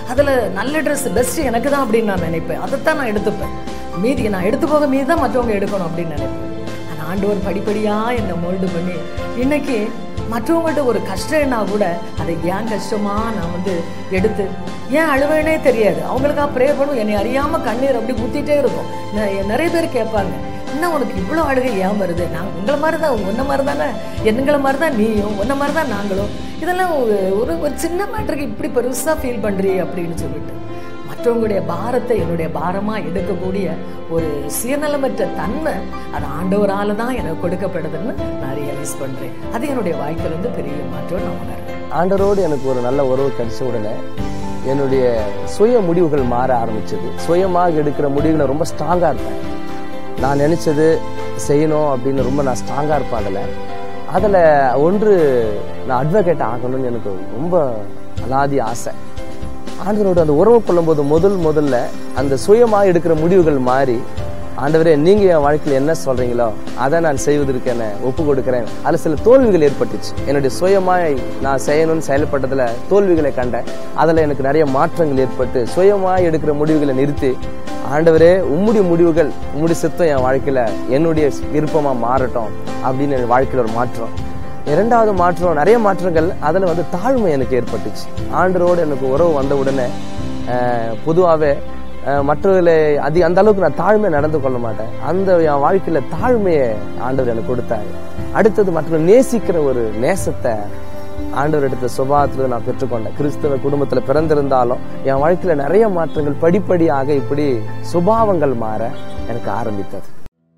அதில் நல்ல ட்ரெஸ் பெஸ்ட் எனக்கு தான் அப்படின்னு நான் நினைப்பேன் அதைத்தான் நான் எடுத்துப்பேன் மீதி நான் எடுத்து போக மீதி தான் மற்றவங்க எடுக்கணும் அப்படின்னு நினைப்பேன் ஆனால் ஆண்டவர் படிப்படியாக என்னை மோல்டு பண்ணி இன்னைக்கு மற்றவங்கள்ட்ட ஒரு கஷ்டம்னா கூட அதை ஏன் கஷ்டமா நான் வந்து எடுத்து ஏன் அழுவேனே தெரியாது அவங்களுக்காக ப்ரே பண்ணும் என்னை அறியாம கண்ணீர் அப்படி ஊத்திட்டே இருக்கும் நெ- நிறைய பேர் கேட்பாங்க என்ன உனக்கு இவ்வளோ அழுகை ஏன் வருது நாங்கள் உங்களை மாதிரி தான் உன்ன மாதிரி தானே எங்களை மாதிரி தான் நீயும் உன்ன மாதிரி தான் நாங்களும் இதெல்லாம் ஒரு ஒரு ஒரு சின்ன மேட்டருக்கு இப்படி பெருசாக ஃபீல் பண்ணுறியே அப்படின்னு சொல்லிட்டு மற்றவங்களுடைய பாரத்தை என்னுடைய பாரமா எடுக்கக்கூடிய ஒரு சுயநலமற்ற தன்மை அது ஆண்டவரால தான் எனக்கு கொடுக்கப்படுதுன்னு நான் ரியலைஸ் பண்றேன் அது என்னுடைய வாழ்க்கையில இருந்து பெரிய மாற்றம் நான் உணர்றேன் ஆண்டரோடு எனக்கு ஒரு நல்ல உறவு கிடைச்ச உடனே என்னுடைய சுய முடிவுகள் மாற ஆரம்பிச்சது சுயமாக எடுக்கிற முடிவுகளை ரொம்ப ஸ்ட்ராங்காக இருப்பேன் நான் நினைச்சது செய்யணும் அப்படின்னு ரொம்ப நான் ஸ்ட்ராங்காக இருப்பேன் அதில் அதில் ஒன்று நான் அட்வொகேட் ஆகணும்னு எனக்கு ரொம்ப அலாதி ஆசை ஆண்டவரோட அந்த உறவு கொள்ளும்போது முதல் முதல்ல அந்த சுயமாக எடுக்கிற முடிவுகள் மாறி ஆண்டவரே நீங்க என் வாழ்க்கையில் என்ன சொல்றீங்களோ அதை நான் செய்வதற்கு என்ன ஒப்பு கொடுக்கிறேன் அதுல சில தோல்விகள் ஏற்பட்டுச்சு என்னுடைய சுயமாய் நான் செய்யணும்னு செயல்பட்டதுல தோல்விகளை கண்டேன் அதுல எனக்கு நிறைய மாற்றங்கள் ஏற்பட்டு சுயமாய் எடுக்கிற முடிவுகளை நிறுத்தி ஆண்டவரே உம்முடைய முடிவுகள் உம்முடைய சித்தம் என் வாழ்க்கையில என்னுடைய விருப்பமா மாறட்டும் அப்படின்னு என் வாழ்க்கையில ஒரு மாற்றம் இரண்டாவது மாற்றம் நிறைய மாற்றங்கள் அதில் வந்து தாழ்மை எனக்கு ஏற்பட்டுச்சு ஆண்டரோடு எனக்கு உறவு வந்த உடனே பொதுவாகவே மற்றவர்களை அது அந்த அளவுக்கு நான் தாழ்மை நடந்து கொள்ள மாட்டேன் அந்த என் வாழ்க்கையில தாழ்மையை ஆண்டவர் எனக்கு கொடுத்தாரு அடுத்தது மற்றவர்கள் நேசிக்கிற ஒரு நேசத்தை ஆண்டவர் எடுத்த சுபாவத்தில் நான் பெற்றுக்கொண்டேன் கிறிஸ்தவ குடும்பத்துல பிறந்திருந்தாலும் என் வாழ்க்கையில நிறைய மாற்றங்கள் படிப்படியாக இப்படி சுபாவங்கள் மாற எனக்கு ஆரம்பித்தது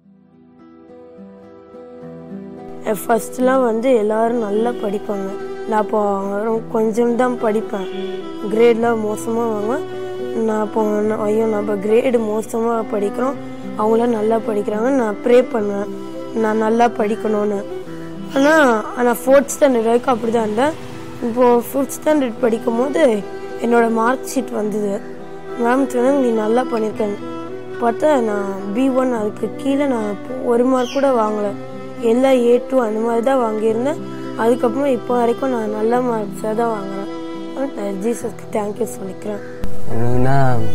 ஃபர்ஸ்ட்லாம் வந்து எல்லாரும் நல்லா படிப்பாங்க நான் அப்போ கொஞ்சம் தான் படிப்பேன் கிரேட்லாம் மோசமாக வாங்குவேன் நான் அப்போ நான் ஐயோ நம்ம கிரேடு மோசமாக படிக்கிறோம் அவங்களாம் நல்லா படிக்கிறாங்க நான் ப்ரே பண்ணுவேன் நான் நல்லா படிக்கணும்னு ஆனால் ஆனால் ஃபோர்த் ஸ்டாண்டர்ட் வரைக்கும் அப்படி தான் இருந்தேன் இப்போது ஃபிஃப்த் ஸ்டாண்டர்ட் படிக்கும் போது என்னோட மார்க் ஷீட் வந்தது மேம் சொன்னாங்க நீ நல்லா பண்ணியிருக்கேன் பார்த்தா நான் பி ஒன் அதுக்கு கீழே நான் ஒரு மார்க் கூட வாங்கலை எல்லாம் ஏ டூ அந்த மாதிரி தான் வாங்கியிருந்தேன் அதுக்கப்புறம் இப்போ வரைக்கும் நான் நல்ல மார்க்ஸாக தான் வாங்குறேன் ஜீசஸ்க்கு தேங்க்யூ சொல்லிக்கிறேன் எனக்குன்னா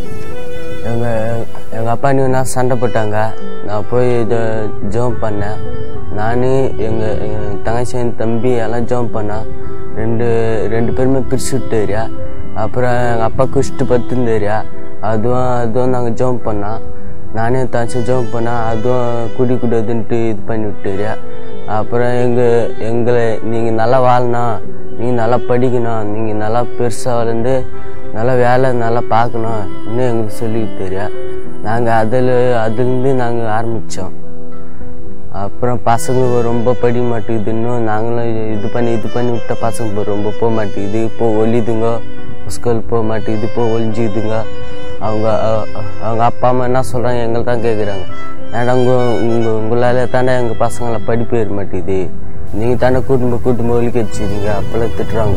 எங்கள் எங்கள் அப்பா நீனா சண்டை போட்டாங்க நான் போய் இதை ஜம்ப் பண்ணேன் நான் எங்கள் எங்கள் தங்கச்சி என் தம்பி எல்லாம் ஜம்ப் பண்ணேன் ரெண்டு ரெண்டு பேருமே பிரிச்சு விட்டுறியா அப்புறம் எங்கள் அப்பா குஷ்டு பத்துந்தேரியா அதுவும் அதுவும் நாங்கள் ஜம்ப் பண்ணோம் நானே தங்கச்சி ஜம்ப் பண்ணேன் அதுவும் குடி கூடாதுன்ட்டு இது பண்ணி விட்டுறியா அப்புறம் எங்கள் எங்களை நீங்கள் நல்லா வாழணும் நீங்கள் நல்லா படிக்கணும் நீங்கள் நல்லா பெருசாக வளர்ந்து நல்லா வேலை நல்லா பார்க்கணும் இன்னும் எங்களுக்கு சொல்லிட்டு தெரியா நாங்கள் அதில் அதுலேருந்து நாங்கள் ஆரம்பித்தோம் அப்புறம் பசங்க ரொம்ப படிக்க மாட்டேங்குது இன்னும் நாங்களும் இது பண்ணி இது பண்ணி விட்ட பசங்க இப்போ ரொம்ப போக மாட்டேங்குது இப்போ ஒளிதுங்க ஸ்கூல் போக மாட்டேங்குது இப்போ ஒளிஞ்சுதுங்க அவங்க அ- அவங்க அப்பா அம்மா என்ன சொல்கிறாங்க எங்களை தான் கேட்குறாங்க ஏன்னா உங்கள் உங்கள் உங்களால் தானே எங்கள் பசங்களை படிப்பு ஏற மாட்டேங்குது நீங்கள் தானே கூட்டும்போ கூட்டும்போ ஒலிக்க வச்சுருங்க அப்போல்லாம் திட்டுறாங்க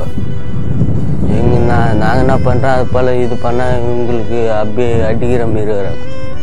எங்க நான் நாங்கள் என்ன பண்ணுறோம் அது போல் இது பண்ணால் உங்களுக்கு அப்படியே அடிக்கிற மாரி வராங்க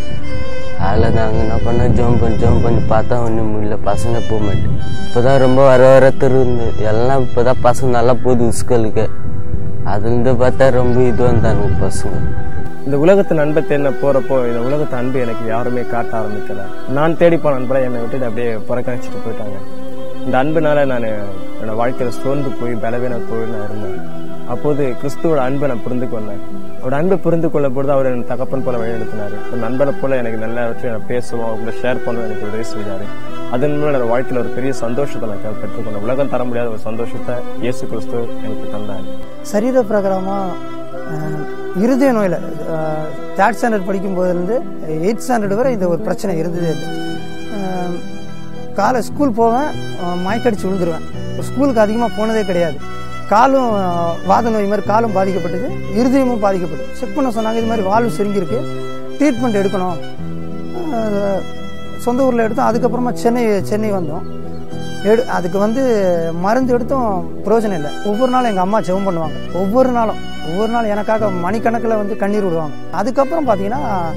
அதில் நாங்கள் என்ன பண்ணோம் ஜோம் பண்ணி ஜோம் பண்ணி பார்த்தா ஒன்றும் முடியல பசங்க போக மாட்டேன் இப்போ தான் ரொம்ப வர வர திருந்து எல்லாம் இப்போ தான் பசங்க நல்லா போகுது ஸ்கூலுக்கு அதுலேருந்து பார்த்தா ரொம்ப இது வந்தாங்க பசங்க இந்த உலகத்தின் அன்பை தேடின போறப்போ இந்த உலகத்து அன்பு எனக்கு யாருமே காட்ட ஆரம்பிக்கல நான் தேடி போன அன்பை என்னை விட்டுட்டு அப்படியே புறக்கணிச்சிட்டு போயிட்டாங்க இந்த அன்புனால நான் என்னோட வாழ்க்கையில சோர்ந்து போய் பலவீன போய் நான் இருந்தேன் அப்போது கிறிஸ்துவோட அன்பை நான் புரிந்து கொண்டேன் அவரோட அன்பை புரிந்து கொள்ள பொழுது அவர் எனக்கு தகப்பன் போல வழிநடத்தினாரு ஒரு நண்பனை போல எனக்கு நல்லவற்றை நான் பேசுவோம் அவங்க ஷேர் பண்ணுவோம் எனக்கு உதவி செய்தாரு அதன் மூலம் என்னோட வாழ்க்கையில ஒரு பெரிய சந்தோஷத்தை நான் பெற்றுக்கொண்டேன் உலகம் தர முடியாத ஒரு சந்தோஷத்தை இயேசு கிறிஸ்து எனக்கு தந்தார் சரீர பிரகாரமாக இருதய நோயில் தேர்ட் ஸ்டாண்டர்ட் படிக்கும் போதுலேருந்து எயிட் ஸ்டாண்டர்ட் வரை இந்த ஒரு பிரச்சனை இருந்ததே இல்லை அஹ், காலை ஸ்கூல் போவேன் அஹ், மயக்கடிச்சு விழுந்துருவேன் ஸ்கூலுக்கு அதிகமாக போனதே கிடையாது காலும் அஹ், வாத நோய் மாதிரி காலும் பாதிக்கப்பட்டது இருதயமும் பாதிக்கப்பட்டது செக் பண்ண சொன்னாங்க இது மாதிரி வால்வு சுருங்கியிருக்கு ட்ரீட்மெண்ட் எடுக்கணும் அஹ், சொந்த ஊரில் எடுத்தோம் அதுக்கப்புறமா சென்னை சென்னை வந்தோம் எடு அதுக்கு வந்து மருந்து எடுத்தும் பிரயோஜனம் இல்லை ஒவ்வொரு நாளும் எங்கள் அம்மா ஜெபம் பண்ணுவாங்க ஒவ்வொரு நாளும் ஒவ்வொரு நாள் எனக்காக மணிக்கணக்கில் வந்து கண்ணீர் விடுவாங்க அதுக்கப்புறம் பார்த்தீங்கன்னா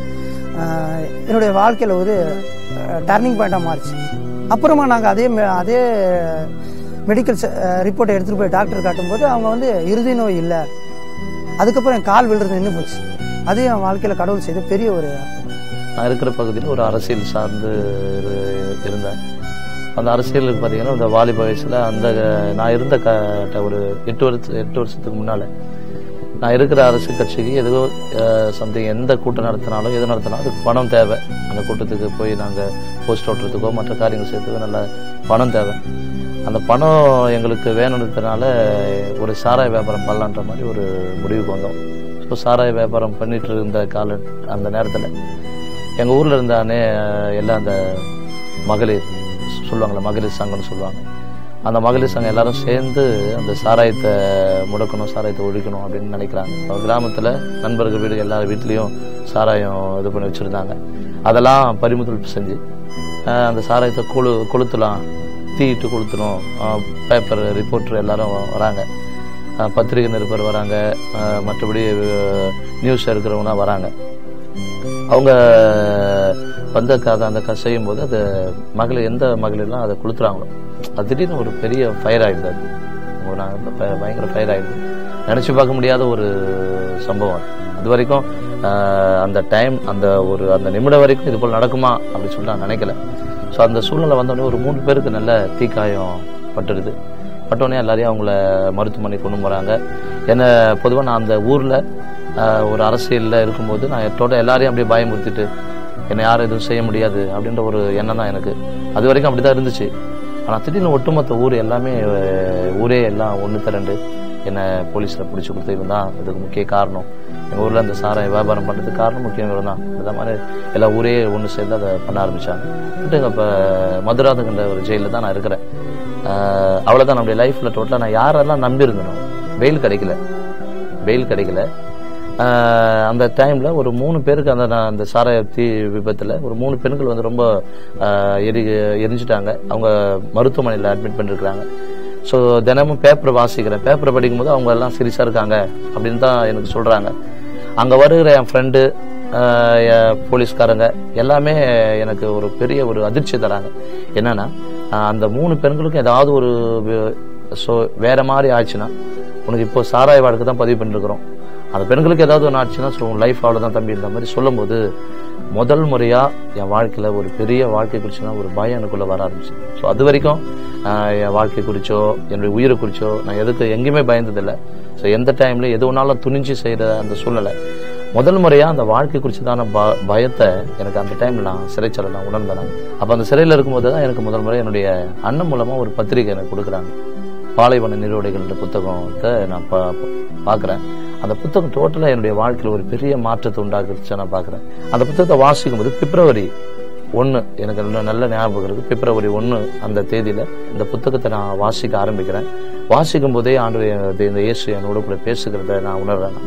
ஆஹ், என்னுடைய வாழ்க்கையில் ஒரு டர்னிங் பாயிண்டாக மாறிச்சு அப்புறமா நாங்கள் அதே மெ- அதே மெடிக்கல் ரிப்போர்ட்டை எடுத்துகிட்டு போய் டாக்டர் காட்டும்போது அவங்க வந்து இருதய நோய் இல்லை அதுக்கப்புறம் என் கால் விழுறது நின்று போச்சு அது என் வாழ்க்கையில் கடவுள் செய்த பெரிய ஒரு அற்புதம். நான் இருக்கிற பகுதியில் ஒரு அரசியல் சார்ந்து இரு- இருந்தேன் அந்த அரசியலுக்கு பார்த்தீங்கன்னா இந்த வாலிப வயசில் அந்த நான் இருந்த க ஒரு எட்டு வருஷம் எட்டு வருஷத்துக்கு முன்னால் நான் இருக்கிற அரசியல் கட்சிக்கு எதுவோ சம்திங் எந்த கூட்டம் நடத்தினாலும் எது நடத்தினாலும் அதுக்கு பணம் தேவை அந்த கூட்டத்துக்கு போய் நாங்கள் போஸ்ட் ஓட்டுறதுக்கோ மற்ற காரியங்கள் செய்யறதுக்கோ நல்ல பணம் தேவை அந்த பணம் எங்களுக்கு வேணுன்றதுனால ஒரு சாராய வியாபாரம் பண்ணலான்ற மாதிரி ஒரு முடிவுக்கு வந்தோம் ஸோ சாராய வியாபாரம் பண்ணிட்டு இருந்த கால அந்த நேரத்தில் எங்கள் ஊரில் இருந்த அனே எல்லாம் அந்த மகளிர் சொல்லுவாங்கள்ல மகளிர் சங்கம்னு சொல்லுவாங்க அந்த மகளிர் சங்கம் எல்லாரும் சேர்ந்து அந்த சாராயத்தை முடக்கணும் சாராயத்தை ஒழிக்கணும் அப்படின்னு நினைக்கிறாங்க நம்ம கிராமத்தில் நண்பர்கள் வீடு எல்லா வீட்லேயும் சாராயம் இது பண்ணி வச்சுருந்தாங்க அதெல்லாம் பறிமுதல் செஞ்சு அஹ், அந்த சாராயத்தை கொழு கொளுத்தலாம் தீயிட்டு கொளுத்தணும் பேப்பர் ரிப்போர்ட்டர் எல்லாரும் வராங்க அஹ், பத்திரிகை நிருபர் வராங்க அஹ், மற்றபடி நியூஸ் இருக்கிறவங்களாம் வராங்க அவங்க வந்து க- அதை அந்த க- செய்யும் போது அது மகளிர் எந்த மகளிர்லாம் அதை கொளுத்துறாங்களோ அது திடீர்னு ஒரு பெரிய ஃபயர் ஆயிடுது அது ஒரு நான் இப்ப ப- பயங்கர ஃபயர் ஆயிடுது நினைச்சு பார்க்க முடியாத ஒரு சம்பவம் அது. அது வரைக்கும் ஆஹ், அந்த டைம் அந்த ஒரு அந்த நிமிடம் வரைக்கும் இது போல் நடக்குமா அப்படின்னு சொல்லி நான் நினைக்கல ஸோ அந்த சூழ்நிலை வந்தோடனே ஒரு மூணு பேருக்கு நல்ல தீக்காயம் பட்டுடுது பட்டோடனே எல்லாரையும் அவங்கள மருத்துவமனை கொண்டு போகிறாங்க என்னை பொதுவாக நான் அந்த ஊரில் ஒரு அரசியலில் இருக்கும்போது நான் எட்டோட எல்லாரையும் அப்படியே பயமுறுத்திட்டு என்னை யாரும் எதுவும் செய்ய முடியாது அப்படின்ற ஒரு எண்ணம் தான் எனக்கு அது வரைக்கும் அப்படி தான் இருந்துச்சு ஆனால் திடீர்னு ஒட்டுமொத்த ஊர் எல்லாமே அஹ், ஊரே எல்லாம் ஒன்று திரண்டு என்னை போலீஸில் பிடிச்சி கொடுத்து இவன் தான் இதுக்கு முக்கிய காரணம் எங்கள் ஊரில் அந்த சாராய வியாபாரம் பண்ணுறதுக்கு காரணம் முக்கியம் இவன் தான் இந்த மாதிரி எல்லா ஊரே ஒன்று சேர்ந்து அதை பண்ண ஆரம்பித்தாங்க பட் இங்கே இப்போ மதுராதகன்ற ஒரு ஜெயிலில் தான் நான் இருக்கிறேன் அஹ், அவ்வளவுதான் நம்முடைய லைஃப்பில் டோட்டலாக நான் யாரெல்லாம் நம்பியிருந்தனோ வெயில் கிடைக்கல வெயில் கிடைக்கல ஆஹ் அந்த டைம்ல ஒரு மூணு பேருக்கு அந்த நான் அந்த சாராய தீ விபத்துல ஒரு மூணு பெண்கள் வந்து ரொம்ப ஆஹ் எரி எரிஞ்சிட்டாங்க அவங்க மருத்துவமனையில் அட்மிட் பண்ணிருக்காங்க ஸோ தினமும் பேப்பர் வாசிக்கிறேன் பேப்பரை படிக்கும்போது அவங்க எல்லாம் சீரியஸா இருக்காங்க அப்படின்னு தான் எனக்கு சொல்றாங்க அங்க வருகிற என் ஃப்ரெண்டு போலீஸ்காரங்க எல்லாமே எனக்கு ஒரு பெரிய ஒரு அதிர்ச்சி தராங்க என்னன்னா ஆஹ் அந்த மூணு பெண்களுக்கும் ஏதாவது ஒரு ஸோ வேற மாதிரி ஆச்சுன்னா உனக்கு இப்போ சாராய வாழ்க்கை தான் பதிவு பண்ணிருக்கிறோம் அந்த பெண்களுக்கு ஏதாவது ஒன்று ஆச்சுன்னா ஸோ உன் லைஃப் அவ்வளோதான் தம்பி இந்த மாதிரி சொல்லும்போது முதல் முறையா என் வாழ்க்கையில ஒரு பெரிய வாழ்க்கை குறிச்சுனா ஒரு பயம் எனக்குள்ள வர ஆரம்பிச்சு ஸோ அது வரைக்கும் ஆஹ் என் வாழ்க்கை குறிச்சோ என்னுடைய உயிரை குறிச்சோ நான் எதுக்கு எங்கேயுமே பயந்ததில்லை ஸோ எந்த டைம்ல எது ஒன்றாலும் துணிஞ்சு செய்யற அந்த சூழ்நிலை முதல் முறையா அந்த வாழ்க்கை குறிச்சதான ப பயத்தை எனக்கு அந்த டைம்ல நான் சிறைச்சாலை நான் உணர்ந்தேன் அப்போ அந்த சிறையில் இருக்கும்போது தான் எனக்கு முதல் முறை என்னுடைய அண்ணன் மூலமா ஒரு பத்திரிகை எனக்கு கொடுக்குறாங்க பாலைவன நீரோடைகள் புத்தகத்தை நான் பா பார்க்குறேன் அந்த புத்தகம் டோட்டலாக என்னுடைய வாழ்க்கையில் ஒரு பெரிய மாற்றத்தை உண்டாக்குச்சு நான் பார்க்குறேன் அந்த புத்தகத்தை வாசிக்கும் போது பிப்ரவரி ஒன்று எனக்கு இன்னும் நல்ல ஞாபகம் இருக்கு பிப்ரவரி ஒன்று அந்த தேதியில் இந்த புத்தகத்தை நான் வாசிக்க ஆரம்பிக்கிறேன் வாசிக்கும் போதே ஆண்டு இந்த இயேசு என்னோட கூட பேசுகிறத நான் உணர்றேன்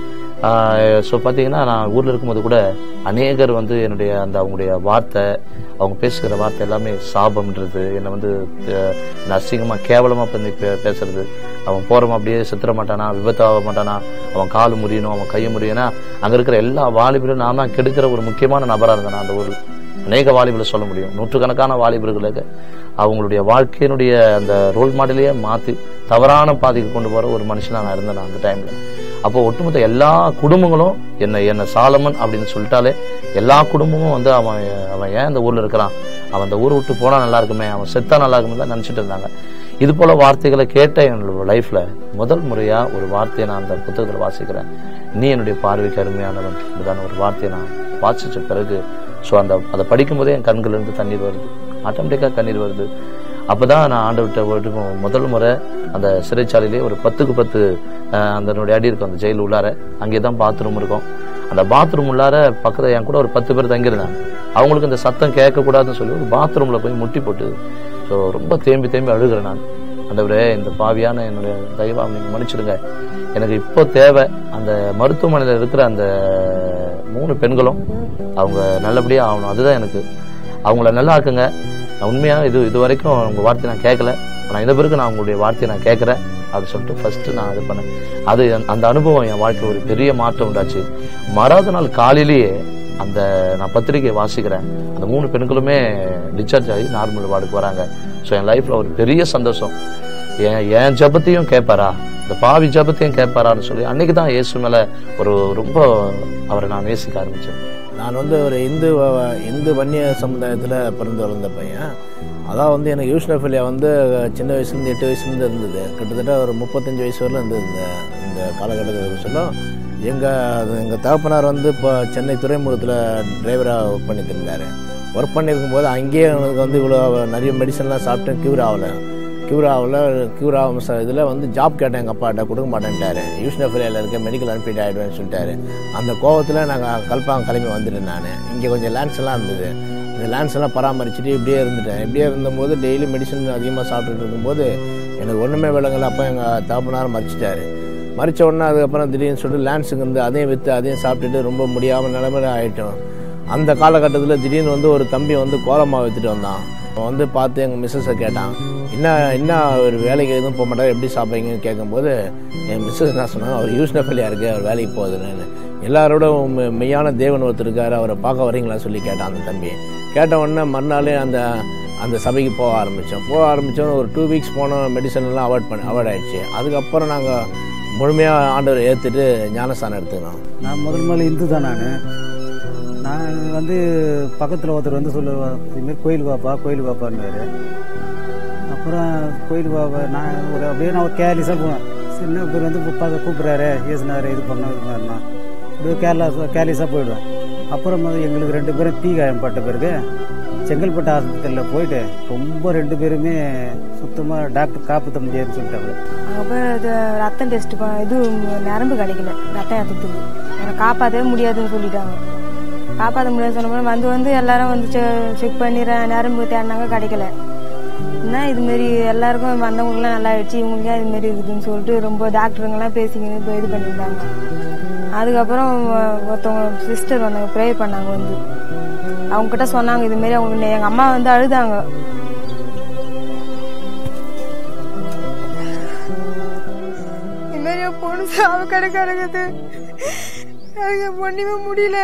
ஸோ பார்த்தீங்கன்னா நான் ஊரில் இருக்கும்போது கூட அநேகர் வந்து என்னுடைய அந்த அவங்களுடைய வார்த்தை அவங்க பேசுகிற வார்த்தை எல்லாமே சாபம்ன்றது என்னை வந்து அஹ், என்னை அசிங்கமாக கேவலமாக பண்ணி பே பேசுறது அவன் போகிறவன் அப்படியே செத்துற மாட்டானா விபத்தாக மாட்டானா அவன் கால் முறியணும் அவன் கையை முறியனா அங்கே இருக்கிற எல்லா வாலிபரும் நான் தான் கெடுக்கிற ஒரு முக்கியமான நபராக இருந்தேன் நான் அந்த ஊரில் அநேக வாலிபர்களை சொல்ல முடியும் நூற்றுக்கணக்கான வாலிபர்களுக்கு அவங்களுடைய வாழ்க்கையினுடைய அந்த ரோல் மாடலையே மாற்றி தவறான பாதைக்கு கொண்டு போகிற ஒரு மனுஷனாக நான் இருந்தேன் நான் அந்த டைமில் அப்போ ஒட்டுமொத்த எல்லா குடும்பங்களும் என்ன என்ன சாலமன் அப்படின்னு சொல்லிட்டாலே எல்லா குடும்பமும் வந்து அவன் அவன் ஏன் இந்த ஊர்ல இருக்கிறான் அவன் அந்த ஊரை விட்டு போனா நல்லா இருக்குமே அவன் செத்தா நல்லா இருக்குமே தான் நினைச்சிட்டு இருந்தாங்க இது போல வார்த்தைகளை கேட்ட என்னோட லைஃப்ல முதல் முறையா ஒரு வார்த்தையை நான் அந்த புத்தகத்துல வாசிக்கிறேன் நீ என்னுடைய பார்வைக்கு அருமையானவன் என்பதான ஒரு வார்த்தையை நான் வாசிச்ச பிறகு ஸோ அந்த அதை படிக்கும்போதே என் கண்கள் இருந்து தண்ணீர் வருது ஆட்டோமேட்டிக்காக கண்ணீர் வருது அப்பதான் நான் ஆண்டவர்கிட்ட போயிட்டு முதல் முறை அந்த சிறைச்சாலையிலே ஒரு பத்துக்கு பத்து அஹ், அந்த என்னுடைய அடி இருக்கும் அந்த ஜெயில் உள்ளார அங்கே தான் பாத்ரூம் இருக்கும் அந்த பாத்ரூம் உள்ளார பக்கத்துல என் கூட ஒரு பத்து பேர் தங்கியிருந்தாங்க அவங்களுக்கு இந்த சத்தம் கேட்கக்கூடாதுன்னு சொல்லி ஒரு பாத்ரூம்ல போய் முட்டி போட்டு ஸோ ரொம்ப தேம்பி தேம்பி அழுகிறேன் நான் ஆண்டவரே இந்த பாவியான என்னுடைய தயவா நீங்க மன்னிச்சிடுங்க எனக்கு இப்போ தேவை அந்த மருத்துவமனையில் இருக்கிற அந்த மூணு பெண்களும் அவங்க நல்லபடியா ஆகணும் அதுதான் எனக்கு அவங்கள நல்லா ஆக்குங்க நான் உண்மையா இது இது வரைக்கும் உங்க வார்த்தை நான் கேட்கல ஆனா இந்த பிறகு நான் உங்களுடைய வார்த்தையை நான் கேட்கறேன் அப்படின்னு சொல்லிட்டு ஃபர்ஸ்ட் நான் இது பண்ணேன் அது அந்த அனுபவம் என் வாழ்க்கையில் ஒரு பெரிய மாற்றம் உண்டாச்சு மறாத நாள் காலையிலேயே அந்த நான் பத்திரிகையை வாசிக்கிறேன் அந்த மூணு பெண்களுமே டிஸ்சார்ஜ் ஆகி நார்மல் வார்டுக்கு வராங்க ஸோ என் லைஃப்ல ஒரு பெரிய சந்தோஷம் என் என் ஜபத்தையும் கேட்பாரா இந்த பாவி ஜபத்தையும் கேட்பாரான்னு சொல்லி அன்னைக்கு தான் இயேசு மேல ஒரு ரொம்ப அவரை நான் நேசிக்க ஆரம்பிச்சேன் நான் வந்து ஒரு இந்து வ- இந்து வன்னிய சமுதாயத்தில் பிறந்து வளர்ந்த பையன் அதான் வந்து எனக்கு யூஸ்னஃபிலியா வந்து சின்ன வயசுலேருந்து எட்டு வயசுலேருந்து இருந்தது கிட்டத்தட்ட ஒரு முப்பத்தஞ்சு வயசு வரலும் இருந்தது இந்த இந்த காலகட்டத்தில் சொல்லும் எங்கள் எங்கள் தகப்பனார் வந்து இப்போ சென்னை துறைமுகத்தில் டிரைவராக ஒர்க் பண்ணிட்டு இருந்தார் ஒர்க் பண்ணியிருக்கும் போது அங்கேயே எனக்கு வந்து இவ்வளோ நிறைய மெடிசன்லாம் சாப்பிட்டு க்யூர் ஆகலை க்யூர் ஆகல க்யூர் ஆகும் சார் இதில் வந்து ஜாப் கேட்டேன் எங்கள் அப்பாட்ட கொடுக்க மாட்டேன்ட்டாரு யூஸ்னஃபிலியாவில் இருக்க மெடிக்கல் அனுப்பிட்டு ஆகிடுவேன்னு சொல்லிட்டாரு அந்த கோவத்தில் நாங்கள் கல்பாங்க கிளம்பி வந்துட்டேன் நான் இங்கே கொஞ்சம் லேண்ட்ஸ் எல்லாம் இருந்தது இந்த லேண்ட்ஸ் எல்லாம் பராமரிச்சுட்டு இப்படியே இருந்துட்டேன் இப்படியே இருந்தபோது டெய்லி மெடிசன் அதிகமாக சாப்பிட்டுட்டு இருக்கும்போது எனக்கு ஒன்றுமே விளங்கல அப்போ எங்கள் தாப்பனார் மறிச்சிட்டாரு மறிச்ச உடனே அதுக்கப்புறம் திடீர்னு சொல்லிட்டு லேண்ட்ஸுக்கு வந்து அதையும் விற்று அதையும் சாப்பிட்டுட்டு ரொம்ப முடியாமல் நிலைமையில ஆகிட்டோம் அந்த காலகட்டத்தில் திடீர்னு வந்து ஒரு தம்பி வந்து கோலமாக விற்றுட்டு வந்தான் அவன் வந்து பார்த்து எங்கள் மிஸ்ஸஸை கேட்டான் என்ன என்ன ஒரு வேலைக்கு எதுவும் போக மாட்டார் எப்படி சாப்பிட்றீங்கன்னு கேட்கும்போது என் மிஸ்ஸஸ் என்ன சொன்னாங்க அவர் யூஸ்னஃபல்லியாக இருக்கு அவர் வேலைக்கு போகுதுன்னு எல்லாரோட மெ- மெய்யான தேவன் ஒருத்தர் இருக்காரு அவரை பார்க்க வரீங்களா சொல்லி கேட்டான் அந்த தம்பி கேட்ட உடனே மறுநாளே அந்த அந்த சபைக்கு போக ஆரம்பித்தோம் போக ஆரம்பித்தோம் ஒரு டூ வீக்ஸ் போன மெடிசன் எல்லாம் அவாய்ட் பண்ண அவாய்ட் ஆயிடுச்சு அதுக்கப்புறம் நாங்கள் முழுமையாக ஆண்டவர் ஏற்றுட்டு ஞானஸ்தானம் எடுத்துக்கணும் நான் முதல் முதல்ல இந்து தான் நான் நான் வந்து பக்கத்தில் ஒருத்தர் வந்து சொல்லுவார் இதுமாரி கோயிலுக்கு வாப்பா கோயிலுக்கு வாப்பான்னு அப்புறம் கோயிலுக்கு வாப்பா நான் ஒரு அப்படியே நான் ஒரு கேர்லெஸ்ஸாக போவேன் சின்ன பேர் வந்து பார்க்க கூப்பிட்றாரு ஏசுனாரு இது பண்ண இது மாதிரினா அப்படியே கேர்லெஸ் கேர்லெஸ்ஸாக போயிடுவேன் அப்புறம் வந்து எங்களுக்கு ரெண்டு பேரும் தீ காயம் பட்ட பிறகு செங்கல்பட்டு ஆஸ்பத்திரியில் போயிட்டு ரொம்ப ரெண்டு பேருமே சுத்தமாக டாக்டர் காப்பாற்ற முடியாதுன்னு சொல்லிட்டாங்க அங்கே போய் இது ரத்தம் டெஸ்ட் இது நரம்பு கிடைக்கல ரத்தம் ஏற்றத்துக்கு என்னை காப்பாற்றவே முடியாதுன்னு சொல்லிட்டாங்க காப்பாற்ற முடியாது சொன்ன வந்து வந்து எல்லாரும் வந்து செக் பண்ணி ர- நரம்பு தேடினாங்க கிடைக்கல என்ன இதுமாரி எல்லாருக்கும் வந்தவங்களுக்குலாம் நல்லா ஆயிடுச்சு இவங்களுக்கு ஏன் இதுமாரி இருக்குதுன்னு சொல்லிட்டு ரொம்ப டாக்டருங்கெல்லாம் பேசிக்கின்னு இப்போ இது பண்ணியிருந்தாங்க அதுக்கப்புறம் ஒ- ஒருத்தவங்க சிஸ்டர் வந்தாங்க ப்ரே பண்ணாங்க வந்து அவங்க கிட்ட சொன்னாங்க இதுமாரி அவங்க எங்கள் அம்மா வந்து அழுதாங்க இதுமாரி என் பொண்ணு சாவு கிடக்க கிடக்குது எனக்கு என் பொண்ணுமே முடியல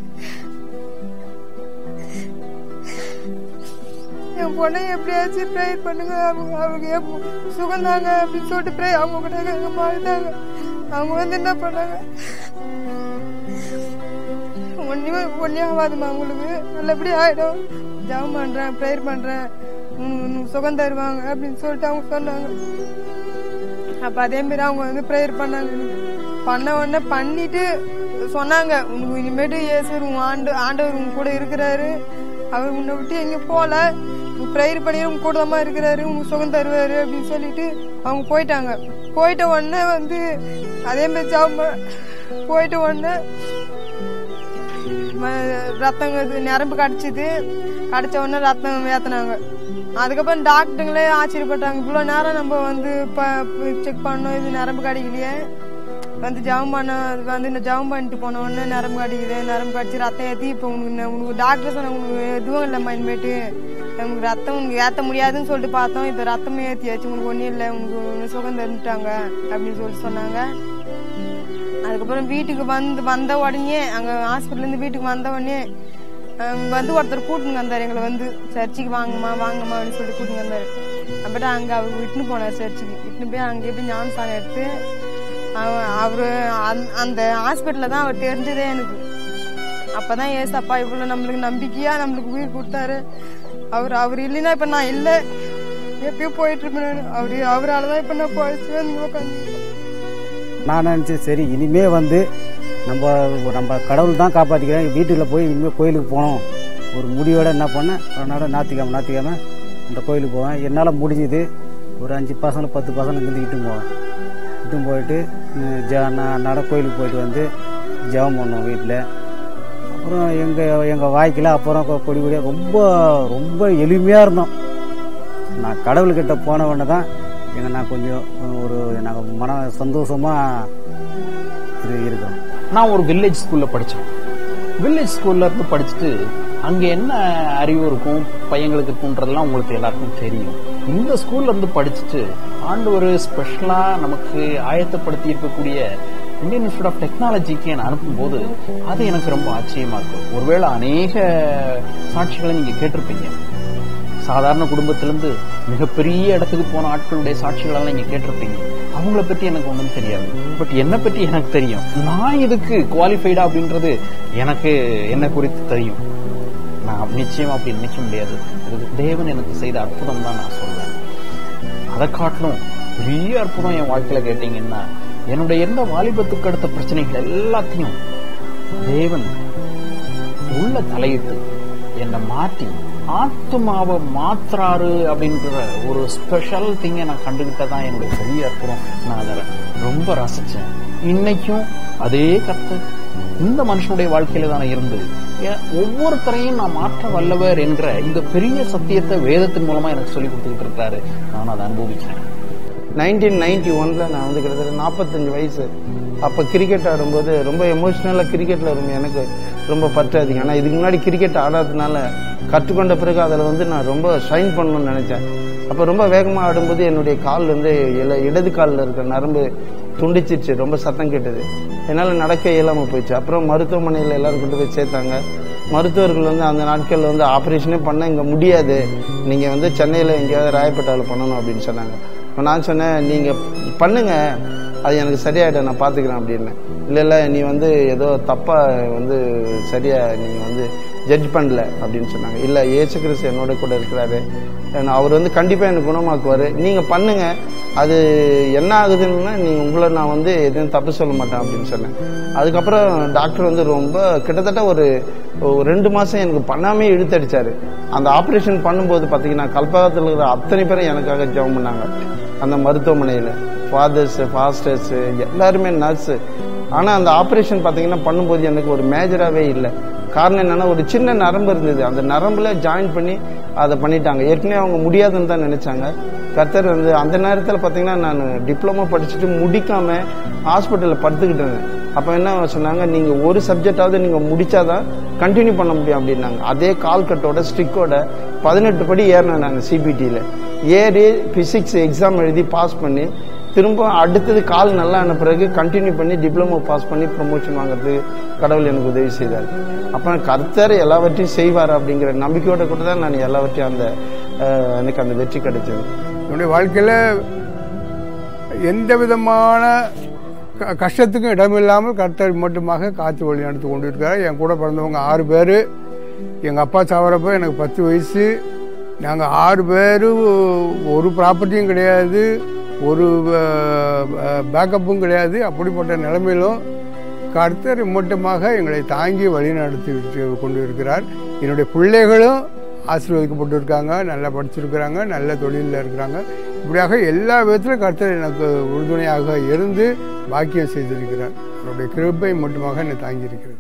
என் பொண்ணை எப்படியாச்சும் ப்ரே பண்ணுங்க அவங்க அவங்க எப்ப- சுகந்தாங்க அப்படின்னு சொல்லிட்டு ப்ரே அவங்க கூட எங்க பாழ்ந்தாங்க அவங்க வந்து என்ன பண்ணாங்க ஒன்றுமே ஒன்றே ஆகாதுமா உங்களுக்கு நல்லபடியா ஆயிடும் ஜெபம் பண்றேன் ப்ரேயர் பண்றேன் உனக்கு உனக்கு சுகம் தருவாங்க அப்படின்னு சொல்லிட்டு அவங்க சொன்னாங்க அப்ப அதே மாதிரி அவங்க வந்து ப்ரேயர் பண்ணாங்க எனக்கு. பண்ண உடனே பண்ணிட்டு சொன்னாங்க உனக்கு இனிமேட்டு இயேசு உன் ஆண்டு ஆண்டவர் உங்க கூட இருக்கிறாரு அவர் உன்னை விட்டு எங்க போல நீ ப்ரேயர் பண்ணி உங்க கூட தான் இருக்கிறாரு உனக்கு சுகம் தருவாரு அப்படின்னு சொல்லிட்டு அவங்க போயிட்டாங்க போயிட்ட உடனே வந்து அதே மாதிரி ஜெபம் ப- போயிட்ட உடனே ம- ரத்தம் இது நரம்பு கடிச்சிது கடிச்ச உடனே ரத்தம் ஏத்துனாங்க அதுக்கப்புறம் டாக்டருங்களே ஆச்சரியப்பட்டாங்க இவ்வளோ நேரம் நம்ம வந்து செக் பண்ணோம் இது நரம்பு கடிக்கலையே வந்து ஜவம் பண்ண வந்து இந்த ஜவம் பண்ணிட்டு போன உடனே நரம்பு கடிக்குது நரம்பு கடிச்சு ரத்தம் ஏற்றி இப்போ உனக்கு ந- உனக்கு டாக்டர் சொன்ன உனக்கு எதுவும் இல்லைம்மா இனிமேட்டு உனக்கு ரத்தம் உனக்கு ஏற்ற முடியாதுன்னு சொல்லிட்டு பார்த்தோம் இப்போ ரத்தமே ஏற்றியாச்சு உனக்கு ஒன்றும் இல்லை உனக்கு உனக்கு சுகம் தந்துட்டாங்க அப்படின்னு சொல்லிட்டு சொன்னாங்க அதுக்கப்புறம் வீட்டுக்கு வந்து வந்த உடனே அங்க ஹாஸ்பிட்டல்ல இருந்து வீட்டுக்கு வந்த உடனே அஹ் வந்து ஒருத்தர் கூட்டின்னு வந்தார் எங்களை வந்து சர்ச்சுக்கு வாங்கம்மா வாங்கம்மா அப்படின்னு சொல்லிட்டு கூட்டின்னு வந்தார் அப்புறம் அங்க அவர் விட்டுன்னு போனார் சர்ச்சுக்கு விட்டுன்னு போய் அங்கே போய் ஞானஸ்தானம் எடுத்து அவ- அவரு அந்த- அந்த ஹாஸ்பிட்டல்ல தான் அவர் தெரிஞ்சதே எனக்கு அப்பதான் ஏசப்பா இவ்வளவு நம்மளுக்கு நம்பிக்கையா நம்மளுக்கு உயிர் கொடுத்தாரு அவர் அவர் இல்லைன்னா இப்ப நான் இல்லை எப்பயோ போயிட்டு இருப்பேன் நானு. அவரு அவரால தான் இப்ப நான் போயிட்டு வந்து உட்காந்து நான் நினச்சேன் சரி இனிமே வந்து நம்ம நம்ம கடவுள் தான் காப்பாற்றிக்கிறேன் வீட்டுல போய் இனிமேல் கோயிலுக்கு போகணும் ஒரு முடிவோட என்ன பண்ணேன் அதனால ஞாத்திக்கிழமை ஞாத்திக்கிழமை அந்த கோயிலுக்கு போவேன் என்னால் முடிஞ்சுது ஒரு அஞ்சு பசங்க பத்து பசங்க இருந்து இட்டும் போவேன் இட்டும் போயிட்டு உம், ஜ நான் நட கோயிலுக்கு போயிட்டு வந்து ஜெபம் பண்ணுவோம் வீட்டில் அப்புறம் எங்கள் எங்கள் வாய்க்கில் அப்புறம் கொ- கொடி கொடியாக ரொம்ப ரொம்ப எளிமையாக இருந்தோம் நான் கடவுள்கிட்ட போன உடனே தான் எங்க நான் கொஞ்சம் ஒரு நாங்கள் மன சந்தோஷமாக இரு இருக்கிறோம் நான் ஒரு வில்லேஜ் ஸ்கூல்ல படித்தேன் வில்லேஜ் ஸ்கூல்ல இருந்து படிச்சுட்டு அங்க என்ன அறிவு இருக்கும் பையங்களுக்கு இருக்குன்றதெல்லாம் உங்களுக்கு எல்லாருக்கும் தெரியும் இந்த ஸ்கூல்ல இருந்து படிச்சுட்டு ஆண்டு ஒரு ஸ்பெஷலா நமக்கு ஆயத்தப்படுத்தி இருக்கக்கூடிய இந்தியன் இன்ஸ்டியூட் ஆஃப் டெக்னாலஜிக்கு என்னை அனுப்பும்போது அது எனக்கு ரொம்ப ஆச்சரியமா இருக்கும் ஒருவேளை அநேக சாட்சிகளை நீங்க கேட்டிருப்பீங்க சாதாரண குடும்பத்திலிருந்து மிகப்பெரிய இடத்துக்கு போன ஆட்களுடைய சாட்சிகளெல்லாம் நீங்க கேட்டிருப்பீங்க அவங்கள பத்தி எனக்கு ஒன்றும் தெரியாது பட் என்னை பத்தி எனக்கு தெரியும் நான் இதுக்கு குவாலிஃபைடா அப்படின்றது எனக்கு என்ன குறித்து தெரியும் நான் நிச்சயமா அப்படி நினைக்க முடியாது இது தேவன் எனக்கு செய்த அற்புதம் தான் நான் சொல்றேன் அதை காட்டிலும் பெரிய அற்புதம் என் வாழ்க்கையில கேட்டீங்கன்னா என்னுடைய எந்த வாலிபத்துக்கு அடுத்த பிரச்சனைகள் எல்லாத்தையும் தேவன் உள்ள தலையிட்டு என்னை மாற்றி ஆத்மாவை மாத்துறாரு அப்படின்ற ஒரு ஸ்பெஷல் திங்கை நான் கண்டுகிட்டதான் என்னுடைய பெரிய அற்புதம் நான் அதை ரொம்ப ரசிச்சேன் இன்னைக்கும் அதே கர்த்தர் இந்த மனுஷனுடைய வாழ்க்கையில தானே இருந்து ஏன் ஒவ்வொருத்தரையும் நான் மாற்ற வல்லவர் என்ற இந்த பெரிய சத்தியத்தை வேதத்தின் மூலமா எனக்கு சொல்லி கொடுத்துக்கிட்டு இருக்காரு நான் அதை அனுபவிக்கிறேன் நைன்டீன் நைன்டி ஒன்ல நான் வந்து கிட்டத்தட்ட நாற்பத்தஞ்சு வயசு அப்போ கிரிக்கெட் ஆடும்போது ரொம்ப எமோஷ்னலாக கிரிக்கெட்டில் ரொம்ப எனக்கு ரொம்ப பற்று அதிகம் ஆனால் இதுக்கு முன்னாடி கிரிக்கெட் ஆடாததுனால கற்றுக்கொண்ட பிறகு அதில் வந்து நான் ரொம்ப ஷைன் பண்ணணும்னு நினச்சேன் அப்போ ரொம்ப வேகமாக ஆடும்போது என்னுடைய கால் வந்து இல இடது காலில் இருக்கிற நரம்பு துண்டிச்சிருச்சு ரொம்ப சத்தம் கேட்டது என்னால் நடக்க இயலாமல் போயிடுச்சு அப்புறம் மருத்துவமனையில் எல்லாரும் கொண்டு போய் சேர்த்தாங்க மருத்துவர்கள் வந்து அந்த நாட்களில் வந்து ஆப்ரேஷனே பண்ண இங்கே முடியாது நீங்கள் வந்து சென்னையில் எங்கேயாவது ராயப்பேட்டாவில் பண்ணணும் அப்படின்னு சொன்னாங்க அப்ப நான் சொன்னேன் நீங்கள் பண்ணுங்க அது எனக்கு சரியாயிடும் நான் பார்த்துக்கிறேன் அப்படின்னு இல்லை இல்லை நீ வந்து ஏதோ தப்பாக வந்து சரியாக நீங்கள் வந்து ஜட்ஜ் பண்ணல அப்படின்னு சொன்னாங்க இல்லை ஏசு கிறிஸ்து என்னோட கூட இருக்கிறாரு நான் அவர் வந்து கண்டிப்பாக எனக்கு குணமாக்குவார் நீங்கள் பண்ணுங்க அது என்ன ஆகுதுன்னா நீங்கள் உங்களை நான் வந்து எதுவும் தப்பு சொல்ல மாட்டேன் அப்படின்னு சொன்னேன் அதுக்கப்புறம் டாக்டர் வந்து ரொம்ப கிட்டத்தட்ட ஒரு ஒரு ரெண்டு மாதம் எனக்கு பண்ணாமே இழுத்தடிச்சாரு அந்த ஆப்ரேஷன் பண்ணும்போது பார்த்தீங்கன்னா கல்பகத்தில் இருக்கிற அத்தனை பேரும் எனக்காக ஜெபம் பண்ணாங்க அந்த மருத்துவமனையில் ஃபாதர்ஸ் ஃபாஸ்டர்ஸ் எல்லாருமே நர்ஸு ஆனால் அந்த ஆப்ரேஷன் பார்த்தீங்கன்னா பண்ணும்போது எனக்கு ஒரு மேஜராகவே இல்லை காரணம் என்னன்னா ஒரு சின்ன நரம்பு இருந்தது அந்த நரம்புல ஜாயின் பண்ணி அதை பண்ணிட்டாங்க ஏற்கனவே அவங்க முடியாதுன்னு தான் நினைச்சாங்க கர்த்தர் வந்து அந்த நேரத்தில் பார்த்தீங்கன்னா நான் டிப்ளமோ படிச்சுட்டு முடிக்காம ஹாஸ்பிட்டலில் படுத்துக்கிட்டு இருந்தேன் அப்போ என்ன சொன்னாங்க நீங்கள் ஒரு சப்ஜெக்டாவது நீங்கள் முடிச்சாதான் கண்டினியூ பண்ண முடியும் அப்படின்னாங்க அதே கால் கட்டோட ஸ்டிக்கோட பதினெட்டு படி ஏறினேன் நான் சிபிடியில் ஏறி பிசிக்ஸ் எக்ஸாம் எழுதி பாஸ் பண்ணி திரும்ப அடுத்தது கால் நல்லா ஆன பிறகு கண்டினியூ பண்ணி டிப்ளமோ பாஸ் பண்ணி ப்ரொமோஷன் வாங்குறதுக்கு கடவுள் எனக்கு உதவி செய்தார் அப்போ கர்த்தர் எல்லாவற்றையும் செய்வார் அப்படிங்கிற நம்பிக்கையோட கூட தான் நான் எல்லாவற்றையும் அந்த அஹ், எனக்கு அந்த வெற்றி கிடைச்சது என்னுடைய வாழ்க்கையில் எந்த விதமான க- கஷ்டத்துக்கும் இடமில்லாமல் கர்த்தர் மட்டுமாக காத்து வழி நடத்தி கொண்டு இருக்கிறார் என் கூட பிறந்தவங்க ஆறு பேர் எங்கள் அப்பா சாவரப்போ எனக்கு பத்து வயசு நாங்கள் ஆறு பேர் ஒரு ப்ராப்பர்ட்டியும் கிடையாது ஒரு பேக்கப்பும் கிடையாது அப்படிப்பட்ட நிலைமையிலும் கர்த்தர் மட்டுமாக எங்களை தாங்கி வழி நடத்தி கொண்டு இருக்கிறார் என்னுடைய பிள்ளைகளும் ஆசீர்வதிக்கப்பட்டு இருக்காங்க நல்லா படிச்சிருக்கிறாங்க நல்ல தொழிலில் இருக்கிறாங்க இப்படியாக எல்லா விதத்திலும் கர்த்தர் எனக்கு உறுதுணையாக இருந்து பாக்கியம் செய்திருக்கிறார் அவருடைய கிருபை மட்டுமாக என்னை தாங்கி இருக்கிறது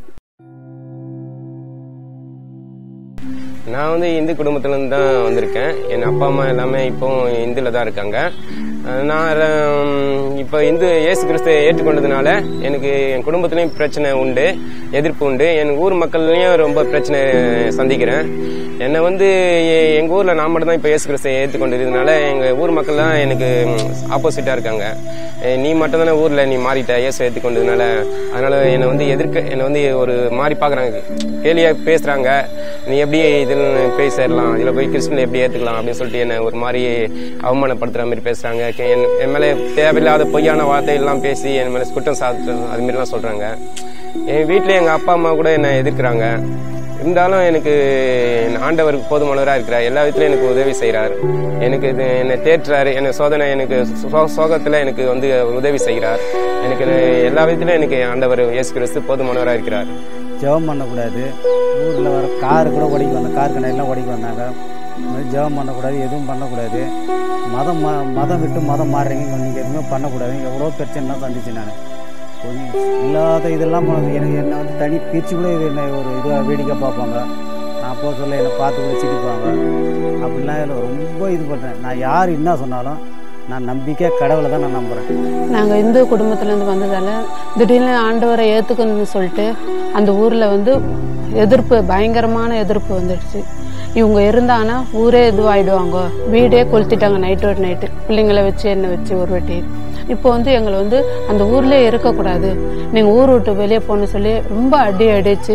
நான் வந்து இந்து குடும்பத்துலேருந்து தான் வந்திருக்கேன் என் அப்பா அம்மா எல்லாமே இப்போ இந்துல தான் இருக்காங்க அஹ் நான் உம், இப்போ இந்து இயேசு கிறிஸ்துவை ஏற்றுக்கொண்டதுனால எனக்கு என் குடும்பத்துலேயும் பிரச்சனை உண்டு எதிர்ப்பு உண்டு என் ஊர் மக்கள்லையும் ரொம்ப பிரச்சனை சந்திக்கிறேன் என்னை வந்து எ- எங்க ஊர்ல நான் மட்டும் தான் இப்போ இயேசு கிறிஸ்துவை ஏற்றுக்கொண்டதுனால எங்க ஊர் மக்கள் தான் எனக்கு ஆப்போசிட்டா இருக்காங்க அஹ் நீ மட்டும் தானே ஊர்ல நீ மாறிட்ட இயேசு ஏற்றுக்கொண்டதுனால அதனால என்னை வந்து எதிர்க்க என்னை வந்து ஒரு மாதிரி பாக்குறாங்க கேலியா பேசுறாங்க நீ எப்படி இதில் போய் சேரலாம் இதில் போய் கிறிஸ்டின் எப்படி ஏற்றுக்கலாம் அப்படின்னு சொல்லிட்டு என்னை ஒரு மாதிரி அவமானப்படுத்துற மாதிரி பேசுறாங்க கே- என் என் மேலே தேவையில்லாத பொய்யான வார்த்தை எல்லாம் பேசி என் மேலே குற்றம் சாட்டு அது மாதிரிலாம் சொல்றாங்க என் வீட்டில் எங்கள் அப்பா அம்மா கூட என்னை எதிர்க்கிறாங்க இருந்தாலும் எனக்கு என் ஆண்டவருக்கு போதுமானவராக இருக்கிறார் எல்லா விதத்திலும் எனக்கு உதவி செய்கிறார் எனக்கு இது என்னை தேற்றுறாரு எனக்கு சோதனை எனக்கு சோ- சோகத்துல எனக்கு வந்து உதவி செய்கிறார் எனக்கு எல்லா விதத்திலும் எனக்கு ஆண்டவர் இயேசு கிறிஸ்து போதுமானவராக இருக்கிறார் ஜெபம் பண்ணக்கூடாது ஊரில் வர கார் கூட ஓடிக்கு வந்தாங்க கார் கடையெல்லாம் ஓடிக்கு வந்தாங்க இந்த மாதிரி ஜெபம் பண்ணக்கூடாது எதுவும் பண்ணக்கூடாது மதம் மா மதம் விட்டு மதம் மாறுறீங்க நீங்கள் எதுவுமே பண்ணக்கூடாது எவ்வளோ பிரச்சனைலாம் சந்திச்சு நான் கொஞ்சம் இல்லாத இதெல்லாம் பண்ணது. எனக்கு என்னை வந்து தனி பிரிச்சு கூட இது என்னை ஒரு இதாக வேடிக்கை பார்ப்பாங்க நான் போக சொல்ல என்னை பார்த்து கூட சிரிப்பாங்க அப்படிலாம் இதில் ரொம்ப இது பண்ணுறேன் நான் யார் என்ன சொன்னாலும் நான் நம்பிக்கை கடவுளை தான் நான் நம்புகிறேன் நாங்கள் இந்து குடும்பத்துலேருந்து வந்ததால திடீர்னு ஆண்டவரை ஏற்றுக்கணும்னு சொல்லிட்டு அந்த ஊரில் வந்து எதிர்ப்பு பயங்கரமான எதிர்ப்பு வந்துடுச்சு இவங்க இருந்தாங்கன்னா ஊரே இதுவாயிடுவாங்க வீடே கொளுத்திட்டாங்க நைட்டு ஒரு நைட்டு பிள்ளைங்களை வச்சு என்ன வச்சு ஒரு வாட்டி இப்போ வந்து எங்களை வந்து அந்த ஊர்லயே இருக்கக்கூடாது நீங்கள் ஊர் விட்டு வெளியே போகணும்னு சொல்லி ரொம்ப அடி அடிச்சு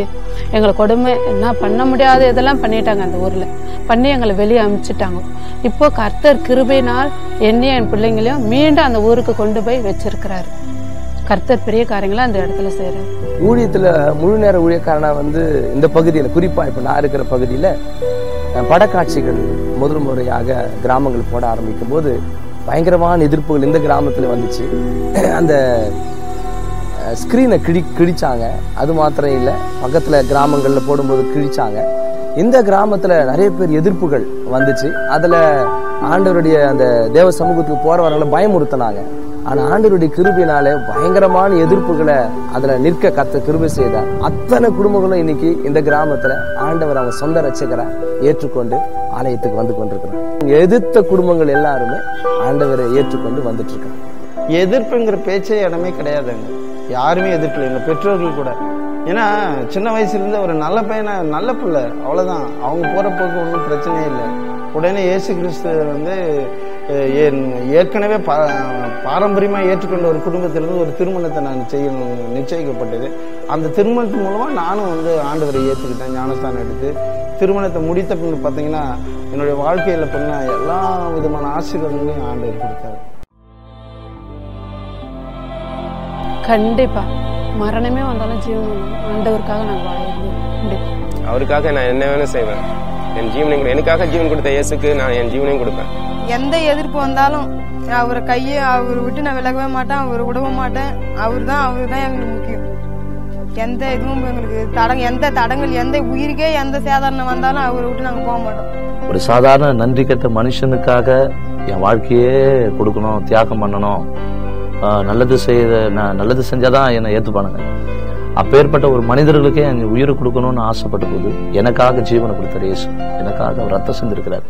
எங்களை கொடுமை என்ன பண்ண முடியாத இதெல்லாம் பண்ணிட்டாங்க அந்த ஊர்ல பண்ணி எங்களை வெளியே அனுப்பிச்சிட்டாங்க இப்போ கர்த்தர் கிருபையினால் என்னையும் என் பிள்ளைங்களையும் மீண்டும் அந்த ஊருக்கு கொண்டு போய் வச்சிருக்கிறாரு கர்த்தர் பெரிய காரியங்களை அந்த இடத்துல செய்யறாரு ஊழியத்துல முழு நேர ஊழியக்காரனா வந்து இந்த பகுதியில குறிப்பா இப்ப நான் இருக்கிற பகுதியில அஹ், படக்காட்சிகள் முதல் முறையாக கிராமங்கள் போட ஆரம்பிக்கும் போது பயங்கரமான எதிர்ப்புகள் இந்த கிராமத்துல வந்துச்சு அந்த ஸ்கிரீனை கிழி கிழிச்சாங்க அது மாத்திரம் இல்லை பக்கத்துல கிராமங்கள்ல போடும்போது கிழிச்சாங்க இந்த கிராமத்துல நிறைய பேர் எதிர்ப்புகள் வந்துச்சு அதுல ஆண்டவருடைய அந்த தேவ சமூகத்துக்கு போறவர்களை பயமுறுத்தினாங்க ஆனா ஆண்டவருடைய கிருபினாலே பயங்கரமான எதிர்ப்புகளை அதுல நிற்க கத்த கிருபை செய்தார் அத்தனை குடும்பங்களும் இன்னைக்கு இந்த கிராமத்துல ஆண்டவர் அவங்க சொந்த ரட்சகரா ஏற்றுக்கொண்டு ஆலயத்துக்கு வந்து கொண்டிருக்கிறாங்க எதிர்த்த குடும்பங்கள் எல்லாருமே ஆண்டவரை ஏற்றுக்கொண்டு வந்துட்டு இருக்காங்க எதிர்ப்புங்கிற பேச்சே இடமே கிடையாதுங்க யாருமே எதிர்க்கல எங்க பெற்றோர்கள் கூட ஏன்னா சின்ன வயசுல இருந்து ஒரு நல்ல பையனை நல்ல பிள்ளை அவ்வளவுதான் அவங்க போற போக்கு ஒன்றும் பிரச்சனையே இல்லை உடனே இயேசு கிறிஸ்து வந்து அஹ், ஏன்- ஏற்கனவே பா- பாரம்பரியமா ஏற்றுக்கொண்ட ஒரு குடும்பத்திலிருந்து ஒரு திருமணத்தை நான் செய்யணும் நிச்சயிக்கப்பட்டது அந்த திருமணத்தின் மூலமா நானும் வந்து ஆண்டவரை ஏற்றுக்கிட்டேன் ஞானஸ்தானம் எடுத்து திருமணத்தை முடித்த பின் பார்த்தீங்கன்னா என்னுடைய வாழ்க்கையில பண்ண எல்லா விதமான ஆசீர்வாதங்களையும் ஆண்டவர் கொடுத்தாரு கண்டிப்பா மரணமே வந்தாலும் ஜீவன் வந்தாலும் ஆண்டவருக்காக நான் வாழ்ந்து முடிப்பேன் அவருக்காக நான் என்ன வேணும் செய்வேன் என் ஜீவனையும் கொடு- எனக்காக ஜீவன் கொடுத்த இயேசுக்கு நான் என் ஜீவனையும் கொடுப்பேன் எந்த எதிர்ப்பு வந்தாலும் அவரை கையை அவர் விட்டு நான் விலகவே மாட்டேன் அவரை விடவும் மாட்டேன் அவர் தான் அவர் தான் எங்களுக்கு முக்கியம் எந்த இதுவும் எங்களுக்கு தடங்க எந்த தடங்கள் எந்த உயிருக்கே எந்த சேதாரணம் வந்தாலும் அவரை விட்டு நாங்கள் போக மாட்டோம் ஒரு சாதாரண நன்றி கெட்ட மனுஷனுக்காக என் வாழ்க்கையே கொடுக்கணும் தியாகம் பண்ணணும் ஆஹ் நல்லது செய்த நான் நல்லது செஞ்சாதான் என்னை ஏத்துப்பானுங்க அப்பேற்பட்ட ஒரு மனிதர்களுக்கே என் உயிரை கொடுக்கணும்னு ஆசைப்பட்ட போது எனக்காக ஜீவனை கொடுத்தார் இயேசு எனக்காக அவர் ரத்தம் செஞ்சிருக்கிறார்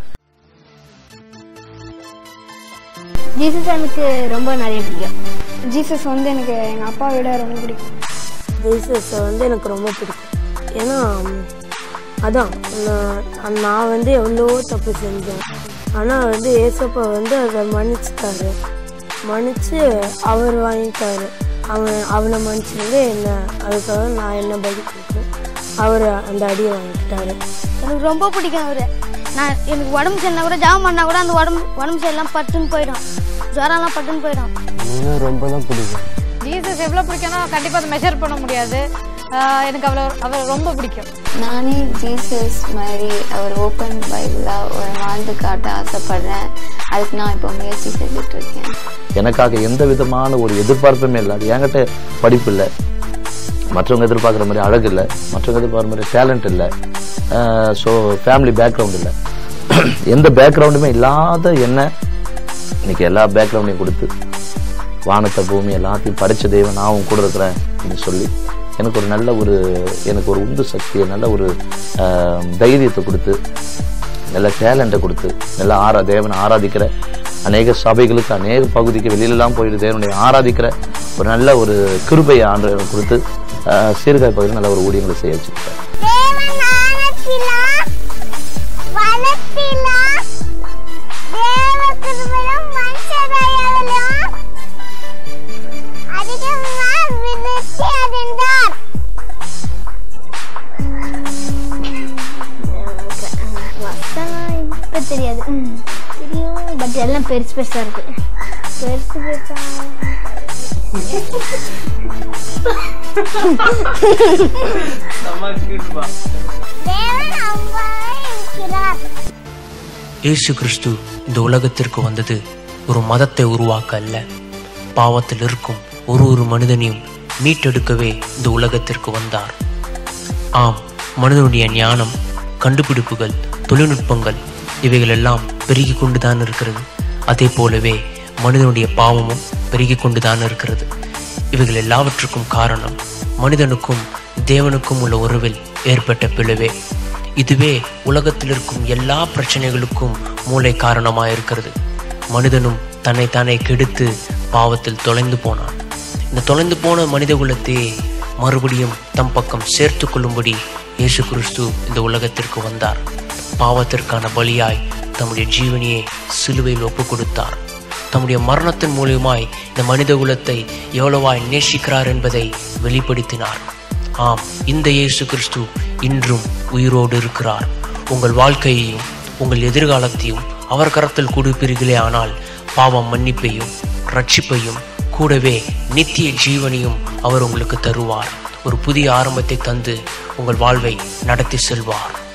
ஜீசஸ் எனக்கு ரொம்ப நிறைய பிடிக்கும் ஜீசஸ் வந்து எனக்கு எங்கள் அப்பா விட ரொம்ப பிடிக்கும் ஜீசஸை வந்து எனக்கு ரொம்ப பிடிக்கும் ஏன்னா ம், அதான் நான் நான் வந்து எவ்வளோ தப்பு செஞ்சேன் ஆனால் வந்து ஏசப்பா வந்து அதை மன்னிச்சிட்டாரு மன்னிச்சு அவர் வாங்கிட்டாரு அவன் அவனை மன்னிச்சிருந்து என்ன அதுக்காக நான் என்ன பதில் கொடுத்தேன் அவர் அந்த அடியை வாங்கிட்டாரு எனக்கு ரொம்ப பிடிக்கும் அவரு நான் எனக்கு உடம்பு சரியில்லை கூட ஜாபம் பண்ணா கூட அந்த உடம்பு உடம்பு சரியில்லாம் பட்டுன்னு போயிடும் ஜுரம்லாம் பட்டுன்னு போயிடும் இன்னும் ரொம்ப தான் பிடிக்கும் ஜீசஸ் எவ்வளோ பிடிக்கும்னா கண்டிப்பாக அதை மெஷர் பண்ண முடியாது ஆஹ் எனக்கு அவ்வளோ அவர் ரொம்ப பிடிக்கும் நானே ஜீசஸ் மாதிரி அவர் ஓப்பன் பைபிளாக ஒரு வாழ்ந்து காட்ட ஆசைப்படுறேன் அதுக்கு நான் இப்போ முயற்சி செஞ்சுட்டு இருக்கேன் எனக்காக எந்த விதமான ஒரு எதிர்பார்ப்புமே இல்லை அது என்கிட்ட படிப்பு இல்லை மற்றவங்க எதிர்பார்க்குற மாதிரி அழகு இல்லை மற்றவங்க எதிர்பார்க்குற மாதிரி டேலண்ட் இல்லை ஸோ ஃபேமிலி பேக்ரவுண்ட் இல்லை எந்த பேக்ரவுண்டுமே இல்லாத என்ன இன்னைக்கு எல்லா பேக்ரவுண்டையும் கொடுத்து வானத்தை பூமி எல்லாத்தையும் படைச்ச தெய்வம் நான் உன் கூட இருக்கிறேன் அப்படின்னு சொல்லி எனக்கு ஒரு நல்ல ஒரு எனக்கு ஒரு உந்து சக்தியை நல்ல ஒரு ஆஹ், தைரியத்தை கொடுத்து நல்ல டேலண்ட்டை கொடுத்து நல்ல ஆரா தேவனை ஆராதிக்கிற அநேக சபைகளுக்கு அநேக பகுதிக்கு வெளியிலலாம் போயிட்டு தேவனுடைய ஆராதிக்கிற ஒரு நல்ல ஒரு கிருபையை ஆண்டு கொடுத்து ஆஹ், சீர்காழி பகுதியில் நல்ல ஒரு ஊழியங்களை செய்ய வச்சிருக்கேன் வசனம் இப்போ தெரியாது ம், தெரியும் பட் எல்லாம் பெருசு பெருசாக இருக்கு பெருசு பெருசா இயேசு கிறிஸ்து இந்த உலகத்திற்கு வந்தது ஒரு மதத்தை உருவாக்க அல்ல பாவத்தில் இருக்கும் ஒரு ஒரு மனிதனையும் மீட்டெடுக்கவே இந்த உலகத்திற்கு வந்தார் ஆம் மனிதனுடைய ஞானம் கண்டுபிடிப்புகள் தொழில்நுட்பங்கள் இவைகள் எல்லாம் பெருகி கொண்டுதான் இருக்கிறது அதே போலவே மனிதனுடைய பாவமும் பெருகி கொண்டுதான் இருக்கிறது இவைகள் எல்லாவற்றுக்கும் காரணம் மனிதனுக்கும் தேவனுக்கும் உள்ள உறவில் ஏற்பட்ட பிளவே இதுவே உலகத்தில் இருக்கும் எல்லா பிரச்சனைகளுக்கும் மூளை காரணமாக இருக்கிறது மனிதனும் தன்னைத்தானே கெடுத்து பாவத்தில் தொலைந்து போனான் இந்த தொலைந்து போன மனித குலத்தையே மறுபடியும் தம் பக்கம் சேர்த்து கொள்ளும்படி இயேசு கிறிஸ்து இந்த உலகத்திற்கு வந்தார் பாவத்திற்கான பலியாய் தம்முடைய ஜீவனையே சிலுவையில் ஒப்பு கொடுத்தார் தம்முடைய மரணத்தின் மூலியமாய் இந்த மனித குலத்தை எவ்வளவாய் நேசிக்கிறார் என்பதை வெளிப்படுத்தினார் ஆம் இந்த இயேசு கிறிஸ்து இன்றும் உயிரோடு இருக்கிறார் உங்கள் வாழ்க்கையையும் உங்கள் எதிர்காலத்தையும் அவர் கரத்தில் கொடுப்பீர்களே ஆனால் பாவம் மன்னிப்பையும் ரட்சிப்பையும் கூடவே நித்திய ஜீவனையும் அவர் உங்களுக்கு தருவார் ஒரு புதிய ஆரம்பத்தை தந்து உங்கள் வாழ்வை நடத்தி செல்வார்